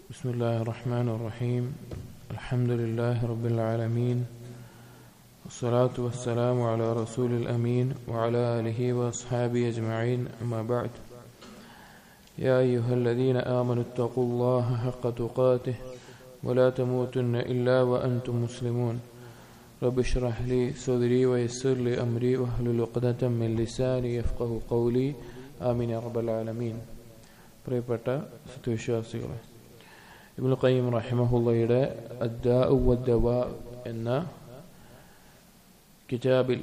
بسم الله الرحمن الرحيم الحمد لله رب العالمين والصلاة والسلام على رسول الأمين وعلى آله وأصحابه أجمعين أما بعد يا أيها الذين آمنوا اتقوا الله حق تقاته ولا تموتن إلا وأنتم مسلمون رب اشرح لي صدري ويسر لي أمري واحلل عقدة من لساني يفقه قولي آمين يا رب العالمين പ്രിയപ്പെട്ട സത്യവിശ്വാസികളെ ഇബ്നു ഖയ്യിം റഹിമഹുള്ളയുടെ അദ്ദാഉ വദ്ദവ എന്ന കിതാബിൽ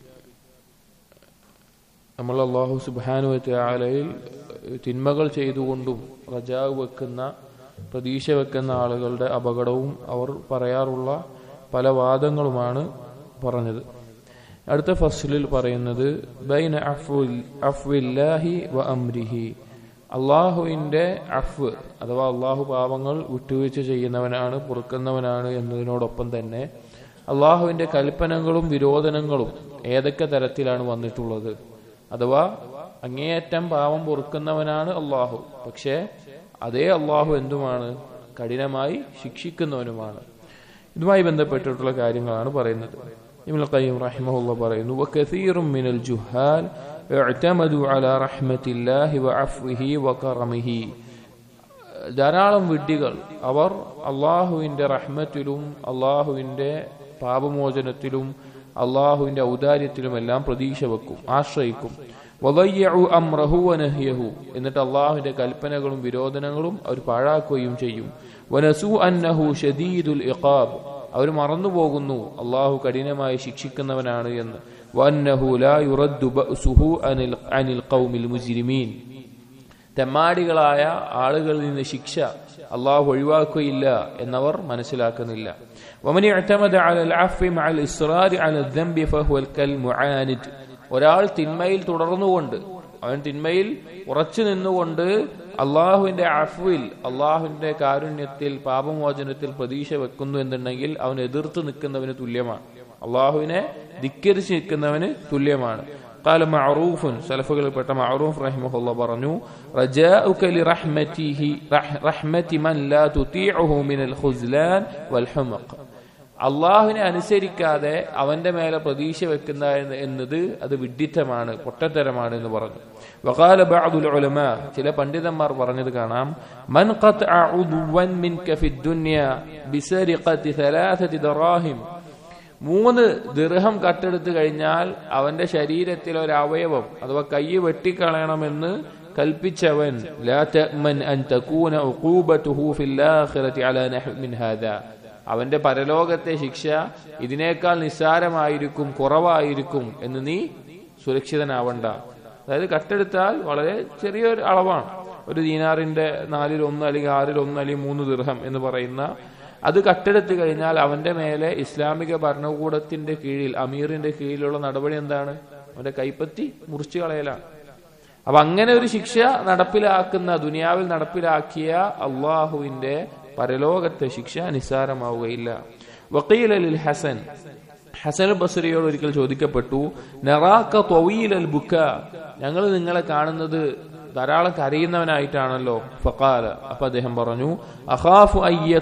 നമ്മൾ അള്ളാഹു സുബാനു ആലയിൽ തിന്മകൾ ചെയ്തുകൊണ്ടും റജാവ് വെക്കുന്ന പ്രതീക്ഷ വെക്കുന്ന ആളുകളുടെ അപകടവും അവർ പറയാറുള്ള പല വാദങ്ങളുമാണ് പറഞ്ഞത് അടുത്ത ഫസ്ലിൽ പറയുന്നത് ബൈന അഫ്വില്ലാഹി വ അംരിഹി അള്ളാഹുവിന്റെ അഫ് അഥവാ അള്ളാഹു പാപങ്ങൾ വിട്ടുവീഴ്ച ചെയ്യുന്നവനാണ് പൊറുക്കുന്നവനാണ് എന്നതിനോടൊപ്പം തന്നെ അള്ളാഹുവിന്റെ കൽപ്പനകളും വിരോധനങ്ങളും ഏതൊക്കെ തരത്തിലാണ് വന്നിട്ടുള്ളത് അഥവാ അങ്ങേയറ്റം പാപം പൊറുക്കുന്നവനാണ് അള്ളാഹു പക്ഷേ അതേ അള്ളാഹു എന്തുമാണ് കഠിനമായി ശിക്ഷിക്കുന്നവനുമാണ് ഇതുമായി ബന്ധപ്പെട്ടിട്ടുള്ള കാര്യങ്ങളാണ് പറയുന്നത് ഇബ്നുൽ ഖയ്യിം റഹിമഹുള്ള പറയുന്നു വകസീറും മിനൽ ജുഹാൽ اعتمدوا على رحمة الله وعفوه وكرمه ധാരാളം വിഡ്ഢികൾ അവർ അള്ളാഹുവിന്റെ റഹ്മത്തിലും അള്ളാഹുവിന്റെ പാപമോചനത്തിലും അള്ളാഹുവിന്റെ ഔദാര്യത്തിലുമെല്ലാം പ്രതീക്ഷ വെക്കും ആശ്രയിക്കും അമ്രഹു വനഹ്യഹു എന്നിട്ട് അള്ളാഹുവിന്റെ കൽപ്പനകളും വിരോധനങ്ങളും അവർ പാഴാക്കുകയും ചെയ്യും വനസു അന്നഹു ഷദീദുൽ ഇഖാബ് അവർ മറന്നുപോകുന്നു അള്ളാഹു കഠിനമായി ശിക്ഷിക്കുന്നവനാണ് എന്ന് വന്നഹു ലാ യുറദ്ദു ബഅസുഹു അനിൽ അനിൽ ഖൗമിൽ മുജ്രിമീൻ തെമ്മാടികളായ ആളുകളിൽ നിന്ന് ശിക്ഷ അള്ളാഹു ഒഴിവാക്കുകയില്ല എന്നവർ മനസ്സിലാക്കുന്നില്ല ومن اعتمد على العفو مع الاصرار على الذنب فهو كالمعاند ഒരാൾ തിന്മയിൽ തുടർന്നുകൊണ്ട് അവൻ തിന്മയിൽ ഉറച്ചു നിന്നുകൊണ്ട് അള്ളാഹുവിന്റെ അഫ്വിൽ അള്ളാഹുവിന്റെ കാരുണ്യത്തിൽ പാപമോചനത്തിൽ പ്രതീക്ഷ വെക്കുന്നു എന്നുണ്ടെങ്കിൽ അവൻ എതിർത്ത് നിൽക്കുന്നവന് തുല്യമാണ് അള്ളാഹുവിനെ ധിക്കരിച്ച് നിൽക്കുന്നവന് തുല്യമാണ് قال معروف സലഫുകളിൽപ്പെട്ട معروف رحمه الله പറഞ്ഞു رجاؤك لرحمته رحمة من لا تطيعه من الخذلان والحمق അള്ളാഹുവിനെ അനുസരിക്കാതെ അവന്റെ മേലെ പ്രതീക്ഷ വെക്കുന്ന എന്നത് അത് വിഡിത്തമാണ് പൊട്ടത്തരമാണ് എന്ന് പറഞ്ഞു വകാല ബഅദുൽ ഉലമ ചില പണ്ഡിതന്മാർ പറഞ്ഞത് കാണാം മൻ ഖത്അ ഉദ്വൻ മിൻക ഫിദ്ദുനിയ ബിസരിഖതി ثلاثه ദറാഹിം മൂന്ന് ദീർഘം കട്ടെടുത്തു കഴിഞ്ഞാൽ അവന്റെ ശരീരത്തിൽ ഒരു അവയവം അഥവാ കൈ വെട്ടിക്കളയണമെന്ന് കൽപ്പിച്ചവൻ ലാ തഅ്മൻ അൻ തകൂന ഉഖൂബതുഹു ഫിൽ ആഖിറതി അലാ നഹ്വ് മിൻ ഹാദാ അവന്റെ പരലോകത്തെ ശിക്ഷ ഇതിനേക്കാൾ നിസ്സാരമായിരിക്കും കുറവായിരിക്കും എന്ന് നീ സുരക്ഷിതനാവണ്ട അതായത് കട്ടെടുത്താൽ വളരെ ചെറിയൊരു അളവാണ് ഒരു ദീനാറിന്റെ നാലിൽ ഒന്ന് അല്ലെങ്കിൽ ആറിൽ ഒന്ന് അല്ലെങ്കിൽ മൂന്ന് ദീർഘം എന്ന് പറയുന്ന അത് കട്ടെടുത്ത് കഴിഞ്ഞാൽ അവന്റെ മേലെ ഇസ്ലാമിക ഭരണകൂടത്തിന്റെ കീഴിൽ അമീറിന്റെ കീഴിലുള്ള നടപടി എന്താണ് അവന്റെ കൈപ്പത്തി മുറിച്ചു കളയലാണ് അപ്പൊ അങ്ങനെ ഒരു ശിക്ഷ നടപ്പിലാക്കുന്ന ദുനിയാവിൽ നടപ്പിലാക്കിയ അള്ളാഹുവിന്റെ പരലോകത്തെ ശിക്ഷ നിസ്സാരമാവുകയില്ല വക്കീലലിൽ ഹസൻ ഹസൻ ബസറിയോട് ഒരിക്കൽ ചോദിക്കപ്പെട്ടു നറാക്ക തൊവീലൽ ബുക്ക ഞങ്ങൾ നിങ്ങളെ കാണുന്നത് ധാരാളം കരയുന്നവനായിട്ടാണല്ലോ ഫക്കാല അപ്പൊ അദ്ദേഹം പറഞ്ഞു അഖാഫു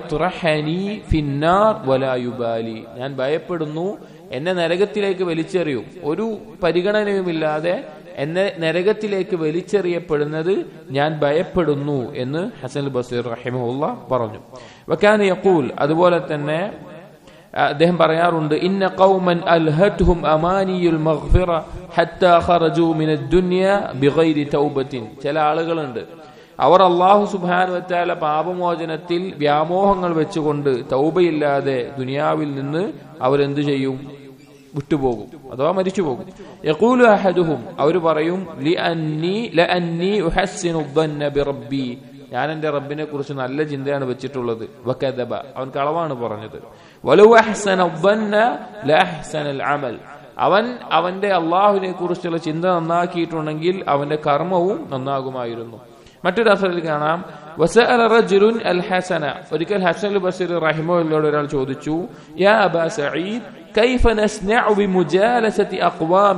ഫിന്നാർ വലായുബാലി ഞാൻ ഭയപ്പെടുന്നു എന്നെ നരകത്തിലേക്ക് വലിച്ചെറിയും ഒരു പരിഗണനയുമില്ലാതെ എന്നെ നരകത്തിലേക്ക് വലിച്ചെറിയപ്പെടുന്നത് ഞാൻ ഭയപ്പെടുന്നു എന്ന് ഹസൻ ബസീർ റഹിമുള്ള പറഞ്ഞു വക്കാന യക്കൂൽ അതുപോലെ തന്നെ അദ്ദേഹം പറയാറുണ്ട് ഇന്ന ഖൗമൻ അൽഹത്ഹും അമാനിയുൽ മഗ്ഫിറ ഹത്താ ഖറജു മിനദ് ദുനിയ ബിഗൈരി തൗബത്തിൻ ചില ആളുകളുണ്ട് അവർ അള്ളാഹു സുബ്ഹാനഹു വതആല പാപമോചനത്തിൽ വ്യാമോഹങ്ങൾ വെച്ചുകൊണ്ട് തൗബയില്ലാതെ ദുനിയാവിൽ നിന്ന് അവരെന്തു ചെയ്യും വിട്ടുപോകും അഥവാ മരിച്ചു പോകും യഖൂലു അഹദുഹും അവർ പറയും ലി അന്നി ല അന്നി ഉഹസ്സിനു ദന്ന ബിറബ്ബി ഞാൻ എന്റെ റബ്ബിനെ കുറിച്ച് നല്ല ചിന്തയാണ് വെച്ചിട്ടുള്ളത് വക്കദബ അവൻ കളവാണ് പറഞ്ഞത് വലു അഹ്സന ദന്ന ലഅഹ്സനൽ അമൽ അവൻ അവന്റെ അള്ളാഹുവിനെ കുറിച്ചുള്ള ചിന്ത നന്നാക്കിയിട്ടുണ്ടെങ്കിൽ അവന്റെ കർമ്മവും നന്നാകുമായിരുന്നു മറ്റൊരു അസറിൽ കാണാം വസഅല റജുലുൻ അൽ ഹസന ഒരിക്കൽ ഹസൻ ബസീർ റഹിമോട് ഒരാൾ ചോദിച്ചു യാ അബാ സഈദ് كيف نصنع بمجالسة أقوام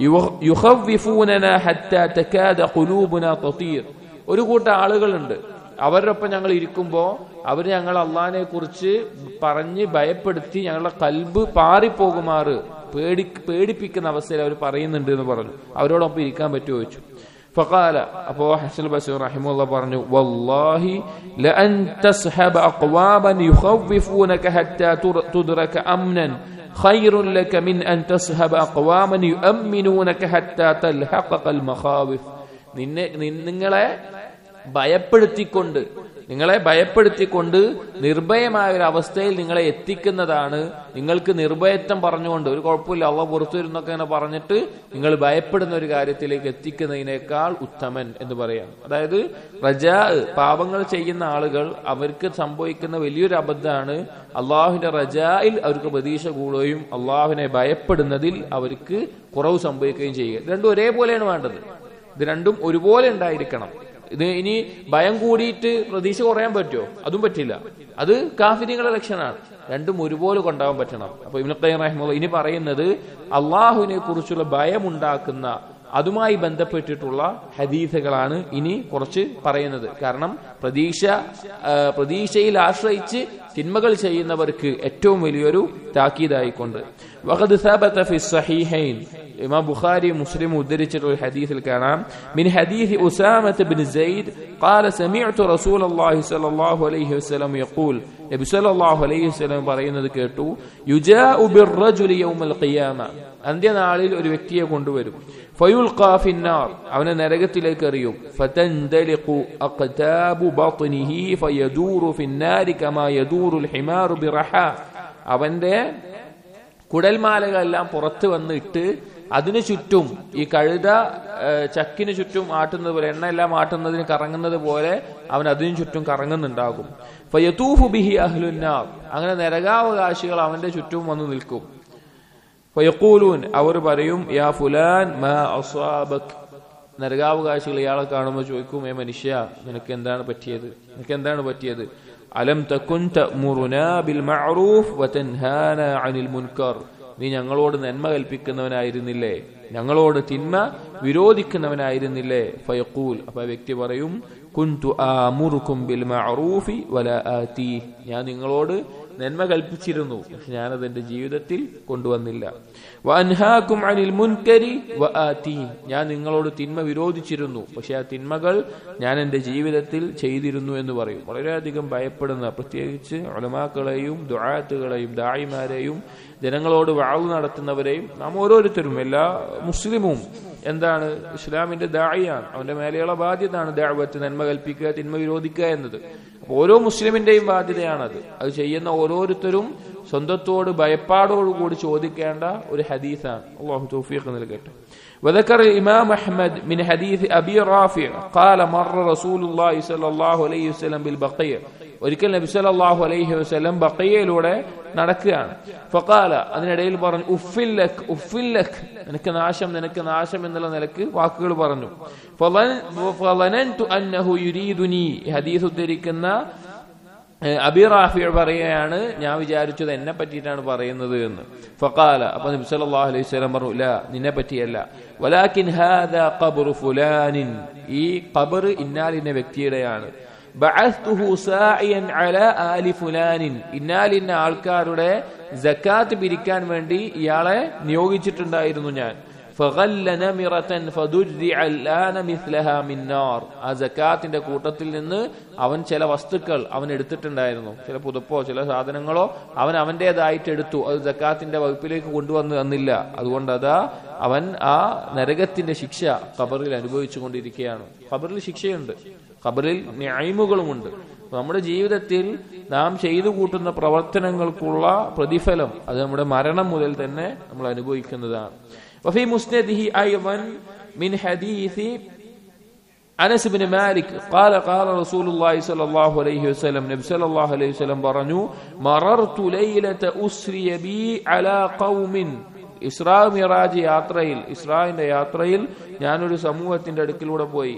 يخوفوننا حتى تكاد قلوبنا تطير ഒരു കൂട്ടം ആളുകളുണ്ട് അവരുടെ ഒപ്പം ഞങ്ങൾ ഇരിക്കുമ്പോൾ അവർ ഞങ്ങൾ അള്ളാഹിനെ കുറിച്ച് പറഞ്ഞ് ഭയപ്പെടുത്തി ഞങ്ങളുടെ കൽബ് പാറിപ്പോകുമാറ് പേടി പേടിപ്പിക്കുന്ന അവസ്ഥയിൽ അവർ പറയുന്നുണ്ട് എന്ന് പറഞ്ഞു അവരോടൊപ്പം ഇരിക്കാൻ പറ്റുമോ ചോദിച്ചു فقال أبو حسن البصري رحمه الله برنو والله لأن تصحب أقواما يخوفونك حتى تدرك أمنا خير لك من أن تصحب أقواما يؤمنونك حتى تلحقك المخاوف നിന്നെ നിങ്ങളെ ഭയപ്പെടുത്തിക്കൊണ്ട് നിങ്ങളെ ഭയപ്പെടുത്തിക്കൊണ്ട് നിർഭയമായ ഒരു അവസ്ഥയിൽ നിങ്ങളെ എത്തിക്കുന്നതാണ് നിങ്ങൾക്ക് നിർഭയത്വം പറഞ്ഞുകൊണ്ട് ഒരു കുഴപ്പമില്ല അവ പുറത്തു വരുന്നൊക്കെ ഇങ്ങനെ പറഞ്ഞിട്ട് നിങ്ങൾ ഭയപ്പെടുന്ന ഒരു കാര്യത്തിലേക്ക് എത്തിക്കുന്നതിനേക്കാൾ ഉത്തമൻ എന്ന് പറയാം അതായത് റജാ പാപങ്ങൾ ചെയ്യുന്ന ആളുകൾ അവർക്ക് സംഭവിക്കുന്ന വലിയൊരു അബദ്ധമാണ് അള്ളാഹുവിന്റെ റജായിൽ അവർക്ക് പ്രതീക്ഷ കൂടുകയും അള്ളാഹുവിനെ ഭയപ്പെടുന്നതിൽ അവർക്ക് കുറവ് സംഭവിക്കുകയും ചെയ്യുക രണ്ടും ഒരേപോലെയാണ് വേണ്ടത് ഇത് രണ്ടും ഒരുപോലെ ഉണ്ടായിരിക്കണം ഇത് ഇനി ഭയം കൂടിയിട്ട് പ്രതീക്ഷ കുറയാൻ പറ്റുമോ അതും പറ്റില്ല അത് കാഫിരിങ്ങളുടെ ലക്ഷണമാണ് രണ്ടും ഒരുപോലെ കൊണ്ടാവാൻ പറ്റണം അപ്പൊ ഇബ്നു ഖയ്യിം റഹിമഹുല്ലാഹ് ഇനി പറയുന്നത് അള്ളാഹുവിനെ കുറിച്ചുള്ള ഭയമുണ്ടാക്കുന്ന അതുമായി ബന്ധപ്പെട്ടിട്ടുള്ള ഹദീസുകളാണ് ഇനി കുറച്ച് പറയുന്നത് കാരണം പ്രതീക്ഷ പ്രതീക്ഷയിൽ ആശ്രയിച്ച് തിന്മകൾ ചെയ്യുന്നവർക്ക് ഏറ്റവും വലിയൊരു താക്കീതായിക്കൊണ്ട് വഖദ് ثبت في الصحيحين ഇമാം ബുഖാരി മുസ്ലിം ഉദ്ധരിച്ചിട്ടുള്ള ഒരു ഹദീസിൽ കാണാം മിൻ ഹദീസ് ഉസാമത്ത് ബിൻ സെയ്ദ് قال سمعت رسول الله صلى الله عليه وسلم يقول നബി സല്ലല്ലാഹു അലൈഹി വസല്ലം പറയുന്നത് കേട്ടു യുജാഉ ബിർറജുൽ യൗമൽ ഖിയാമ അന്ത്യനാളിൽ ഒരു വ്യക്തിയെ കൊണ്ടുവരും ഫയുൽഖാ ഫിന്നാർ അവനെ നരകത്തിലേക്ക് എറിയും ഫതൻദലിഖു അഖ്താബു ബത്നിഹി ഫയദൂറു ഫിന്നാരി കമാ യദൂറുൽ ഹിമാറു ബിറഹ അവന്റെ കുടൽമാലകളെല്ലാം പുറത്ത് വന്നിട്ട് അതിനു ചുറ്റും ഈ കഴുത ചക്കിന് ചുറ്റും ആട്ടുന്നത് പോലെ എണ്ണയെല്ലാം ആട്ടുന്നതിന് കറങ്ങുന്നത് പോലെ അവൻ അതിനു ചുറ്റും കറങ്ങുന്നുണ്ടാകും ഫയതൂഫു ബിഹി അഹ്ലുന്നാർ അങ്ങനെ നരകാവകാശികൾ അവന്റെ ചുറ്റും വന്ന് നിൽക്കും ഫയക്കൂലൂൻ അവർ പറയും യാ ഫുലാൻ മാ അസ്വാബക് നരകാവകാശികൾ ഇയാളെ കാണുമ്പോൾ ചോദിക്കും ഏ മനുഷ്യ നിനക്ക് എന്താണ് പറ്റിയത് നിനക്ക് എന്താണ് പറ്റിയത് അലം തക്കുൻ തഅ്മുറുനാ ബിൽ മഅറൂഫ് വതൻഹാനാ അനിൽ മുൻകർ നീ ഞങ്ങളോട് നന്മ കൽപ്പിക്കുന്നവനായിരുന്നില്ലേ ഞങ്ങളോട് തിന്മ വിരോധിക്കുന്നവനായിരുന്നില്ലേ ഫയഖൂൽ അപ്പൊ ആ വ്യക്തി പറയും കുന്തു ആമുറുക്കും ബിൽ മഅറൂഫി വല ആതി ഞാൻ നിങ്ങളോട് നന്മ കൽപ്പിച്ചിരുന്നു പക്ഷെ ഞാനത് എന്റെ ജീവിതത്തിൽ കൊണ്ടുവന്നില്ല വഅൻഹാകും അനിൽ മുൻകരി വആതി ഞാൻ നിങ്ങളോട് തിന്മ വിരോധിച്ചിരുന്നു പക്ഷെ ആ തിന്മകൾ ഞാൻ എന്റെ ജീവിതത്തിൽ ചെയ്തിരുന്നു എന്ന് പറയും വളരെയധികം ഭയപ്പെടുന്ന പ്രത്യേകിച്ച് ഒലമാക്കളെയും ദുആത്തുകളെയും ദായിമാരെയും ജനങ്ങളോട് വാഴ് നടത്തുന്നവരെയും നാം ഓരോരുത്തരും എല്ലാ മുസ്ലിമും എന്താണ് ഇസ്ലാമിന്റെ ദായിയാണ് അവന്റെ മേലെയുള്ള ബാധ്യതയാണ് ദാവത്ത് നന്മ കൽപ്പിക്കുക തിന്മ വിരോധിക്കുക എന്നത് അപ്പൊ ഓരോ മുസ്ലിമിന്റെയും ബാധ്യതയാണത് അത് ചെയ്യുന്ന ഓരോരുത്തരും സ്വന്തത്തോട് ഭയപ്പാടോടുകൂടി ചോദിക്കേണ്ട ഒരു ഹദീസാണ് അള്ളാഹു തൗഫീഖ് നൽകട്ടെ وذكر الإمام أحمد من حديث أبي رافع قال مر رسول الله صلى الله عليه وسلم بالبقيع ഒരിക്കൽ നബി സല്ലല്ലാഹു അലൈഹി വസല്ലം ബഖയ്യയിലൂടെ നടക്കുകയാണ് ഫഖാല അതിനിടയിൽ പറഞ്ഞു ഉഫില്ലക് ഉഫില്ലക് നിനക്ക് നാശം നിനക്ക് നാശം എന്നുള്ള നിലക്ക് വാക്കുകൾ പറഞ്ഞു ഫളനൻതു അന്നഹു യുരീദുനി ഹദീസ് ഉദ്ധരിക്കുന്ന അബി റാഫി പറയുകയാണ് ഞാൻ വിചാരിച്ചത് എന്നെ പറ്റിയിട്ടാണ് പറയുന്നത് എന്ന് ഫഖാല അപ്പൊ നബി സല്ലല്ലാഹു അലൈഹി വസല്ലം പറഞ്ഞു ലാ നിന്നെ പറ്റിയല്ല വലാകിൻ ഹാദാ ഖബ്റു ഫുലാനിൻ ഈ ഖബർ ഇന്നാലിന്ന വ്യക്തിയുടെയാണ് ബഅസ്തുഹു സാഇയൻ അലാ ആലി ഫുലാനിൻ ഇന്നാലിന്ന ആൾക്കാരുടെ സക്കാത്ത് പിരിക്കാൻ വേണ്ടി ഇയാളെ നിയോഗിച്ചിട്ടുണ്ടായിരുന്നു ഞാൻ فغل نمرة فدجع الآن مثلها من نار ആ സക്കാത്തിന്റെ കൂട്ടത്തിൽ നിന്ന് അവൻ ചില വസ്തുക്കൾ അവൻ എടുത്തിട്ടുണ്ടായിരുന്നു ചില പുതപ്പോ ചില സാധനങ്ങളോ അവൻ അവന്റേതായിട്ട് എടുത്തു അത് സക്കാത്തിന്റെ വകുപ്പിലേക്ക് കൊണ്ടുവന്ന് തന്നില്ല അതുകൊണ്ട് അതാ അവൻ ആ നരകത്തിന്റെ ശിക്ഷ ഖബറിൽ അനുഭവിച്ചു കൊണ്ടിരിക്കുകയാണ് ഖബറിൽ ശിക്ഷയുണ്ട് ഖബറിൽ ന്യായ്മുകളുമുണ്ട് നമ്മുടെ ജീവിതത്തിൽ നാം ചെയ്തു കൂട്ടുന്ന പ്രവർത്തനങ്ങൾക്കുള്ള പ്രതിഫലം അത് നമ്മുടെ മരണം മുതൽ തന്നെ നമ്മൾ അനുഭവിക്കുന്നതാണ് وفي مسنده أيضا من حديث أنس بن مالك قال قال رسول الله صلى الله عليه وسلم نبي صلى الله عليه وسلم برنو مررت ليلة أسري بي على قوم ഇസ്രാ മിറാജ് യാത്രയിൽ ഇസ്രാവിന്റെ യാത്രയിൽ ഞാനൊരു സമൂഹത്തിന്റെ അടുക്കിലൂടെ പോയി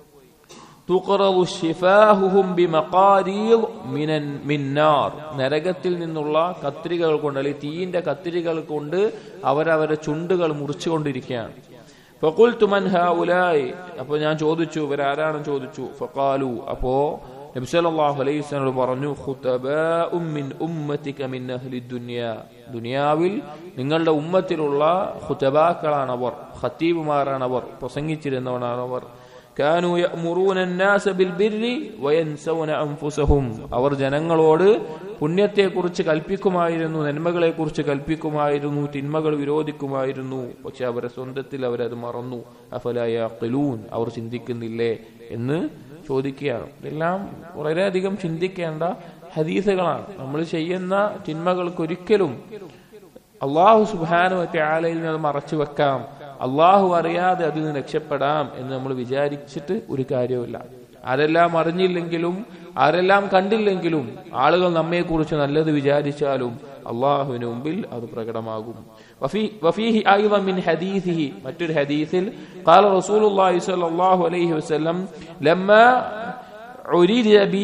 തുഖറു ശിഫാഹുഹും ബിമഖാരീർ മിനൻ മിന്നാർ നരകത്തിൽ നിന്നുള്ള കത്രികകൾ കൊണ്ട് അല്ലെങ്കിൽ തീയിന്റെ കത്രികൾ കൊണ്ട് അവരവരുടെ ചുണ്ടുകൾ മുറിച്ചുകൊണ്ടിരിക്കുകയാണ് ഫഖുൽതു മൻ ഹൗലായി അപ്പോൾ ഞാൻ ചോദിച്ചു ഇവരാരാണെന്ന് ചോദിച്ചു ഫഖാലു അപ്പോ നബി സല്ലല്ലാഹു അലൈഹി വസല്ലം പറഞ്ഞു ഖുതബാഉം മിൻ ഉമ്മതിക മിൻ അഹ്ലി ദുനിയ ദുനിയാവിൽ നിങ്ങളുടെ ഉമ്മത്തിലുള്ള ഖുതബാക്കളാണ് അവർ ഖത്തീബുമാരാണ് അവർ പ്രസംഗിച്ചിരുന്നവരാണ് അവർ كانوا يأمرون الناس بالبر وينسون أنفسهم അവർ ജനങ്ങളോട് പുണ്യത്തെക്കുറിച്ച് കൽപ്പിക്കുമായിരുന്നു നന്മകളെക്കുറിച്ച് കൽപ്പിക്കുമായിരുന്നു തിന്മകൾ വിരോധിക്കുമായിരുന്നു പക്ഷെ അവരെ സ്വന്തത്തിൽ അവരത് മറന്നു അഫലൂൻ അവർ ചിന്തിക്കുന്നില്ലേ എന്ന് ചോദിക്കുകയാണ് ഇതെല്ലാം വളരെയധികം ചിന്തിക്കേണ്ട ഹദീസുകളാണ് നമ്മൾ ചെയ്യുന്ന തിന്മകൾക്കൊരിക്കലും അള്ളാഹു സുബാനുവത്തെ ആലയിൽ നിന്ന് മറച്ചു വെക്കാം അള്ളാഹു അറിയാതെ അതിൽ നിന്ന് രക്ഷപ്പെടാം എന്ന് നമ്മൾ വിചാരിച്ചിട്ട് ഒരു കാര്യമില്ല ആരെല്ലാം അറിഞ്ഞില്ലെങ്കിലും ആരെല്ലാം കണ്ടില്ലെങ്കിലും ആളുകൾ നമ്മെക്കുറിച്ച് നല്ലത് വിചാരിച്ചാലും അള്ളാഹുവിന് മുമ്പിൽ അത് പ്രകടമാകും വഫീഹി അയ്വ മിൻ ഹദീസിഹി മറ്റൊരു ഹദീസിൽ قال رسول الله صلى الله عليه وسلم لما عرج بي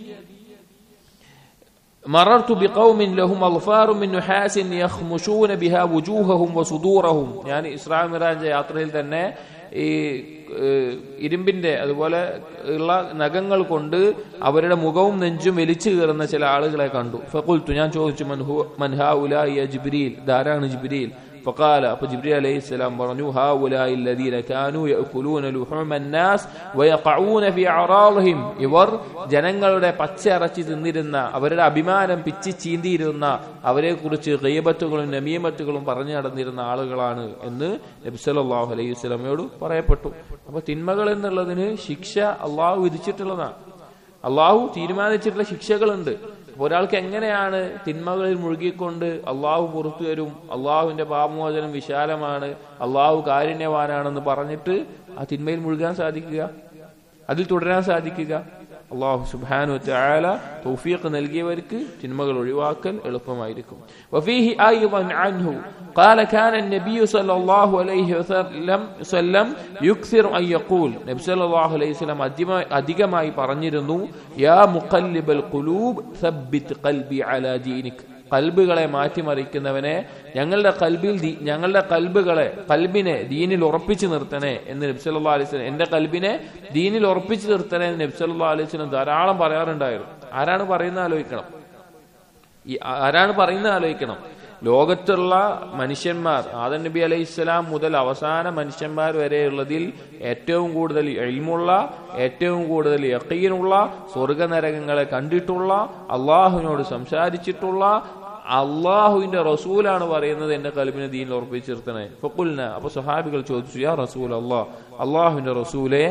مررت بقوم لهم أظفار من نحاس يخمشون بها وجوههم وصدورهم يعني ഇസ്രായേൽ മിറാജ് യാത്രയിൽ തന്നെ ഈ ഇരുമ്പിന്റെ അതുപോലെ ഉള്ള നഖങ്ങൾ കൊണ്ട് അവരുടെ മുഖവും നെഞ്ചും വലിച്ചു കയറുന്ന ചില ആളുകളെ കണ്ടു ഫക്കുൽത്തു ഞാൻ ചോദിച്ചു മൻഹു മൻഹാ ഉലായ ജിബ്രീൽ ധാരാണ് ജിബ്രീൽ فقال അപ്പൊ ജിബ്രീൽ അലൈഹി السلام പറഞ്ഞു هؤلاء الذين كانوا يأكلون لحوم الناس ويقعون في أعراضهم ഇവർ ജനങ്ങളുടെ പച്ച ഇറച്ചി തിന്നിരുന്ന അവരുടെ അഭിമാനം പിച്ചി ചീന്തിയിരുന്ന അവരെ കുറിച്ച് ഗൈബത്തുകളും നമീമത്തുകളും പറഞ്ഞു നടന്നിരുന്ന ആളുകളാണ് എന്ന് നബി സല്ലല്ലാഹു അലൈഹി വസല്ലമയോട് പറയപ്പെട്ടു അപ്പൊ തിന്മകൾ എന്നുള്ളതിന് ശിക്ഷ അള്ളാഹു വിധിച്ചിട്ടുള്ളതാണ് അള്ളാഹു തീരുമാനിച്ചിട്ടുള്ള ശിക്ഷകളുണ്ട് അപ്പൊ ഒരാൾക്ക് എങ്ങനെയാണ് തിന്മകളിൽ മുഴുകിക്കൊണ്ട് അള്ളാഹു പുറത്തു തരും അള്ളാഹുവിന്റെ പാപമോചനം വിശാലമാണ് അള്ളാഹു കാരുണ്യവാനാണെന്ന് പറഞ്ഞിട്ട് ആ തിന്മയിൽ മുഴുകാൻ സാധിക്കുക അതിൽ തുടരാൻ സാധിക്കുക അള്ളാഹു സുബാനു ചായാല തൗഫീഖ് നൽകിയവർക്ക് തിന്മകൾ ഒഴിവാക്കൽ എളുപ്പമായിരിക്കും وفيه أيضا عنه قال كان النبي صلى الله عليه وسلم وسلم يكثر أن يقول നബി സല്ലല്ലാഹു അലൈഹി വസല്ലം അധികമായി പറഞ്ഞിരുന്നു യാ മുഖല്ലിബൽ ഖുലൂബ് സബ്ബിത് ഖൽബി അലാ ദീനിക് കൽബുകളെ മാറ്റിമറിക്കുന്നവനെ ഞങ്ങളുടെ കൽബിൽ ഞങ്ങളുടെ കൽബുകളെ കൽബിനെ ദീനിൽ ഉറപ്പിച്ചു നിർത്തണേ എന്ന് നബ്സല്ലാ അലൈഹി സ്വലം എന്റെ കൽബിനെ ദീനിൽ ഉറപ്പിച്ചു നിർത്തണേ എന്ന് നബ്സല്ലാ അലൈഹി സ്വലം ധാരാളം പറയാറുണ്ടായിരുന്നു ആരാണ് പറയുന്നത് ആലോചിക്കണം ഈ ആരാണ് പറയുന്നത് ആലോചിക്കണം ലോകത്തുള്ള മനുഷ്യന്മാർ ആദൻ നബി അലൈഹി ഇസ്ലാം മുതൽ അവസാന മനുഷ്യന്മാർ വരെയുള്ളതിൽ ഏറ്റവും കൂടുതൽ എൽമുള്ള ഏറ്റവും കൂടുതൽ യക്കീനുള്ള സ്വർഗനരകങ്ങളെ കണ്ടിട്ടുള്ള അള്ളാഹുവിനോട് സംസാരിച്ചിട്ടുള്ള അള്ളാഹുവിന്റെ റസൂലാണ് പറയുന്നത് എന്റെ കൽബിനെ ദീനിൽ ഉറപ്പിച്ചിരുത്തണേ ഫക്കുൽന അപ്പൊ സഹാബികൾ ചോദിച്ചു യാ റസൂൽ അള്ളാഹ് അള്ളാഹുവിന്റെ റസൂലെ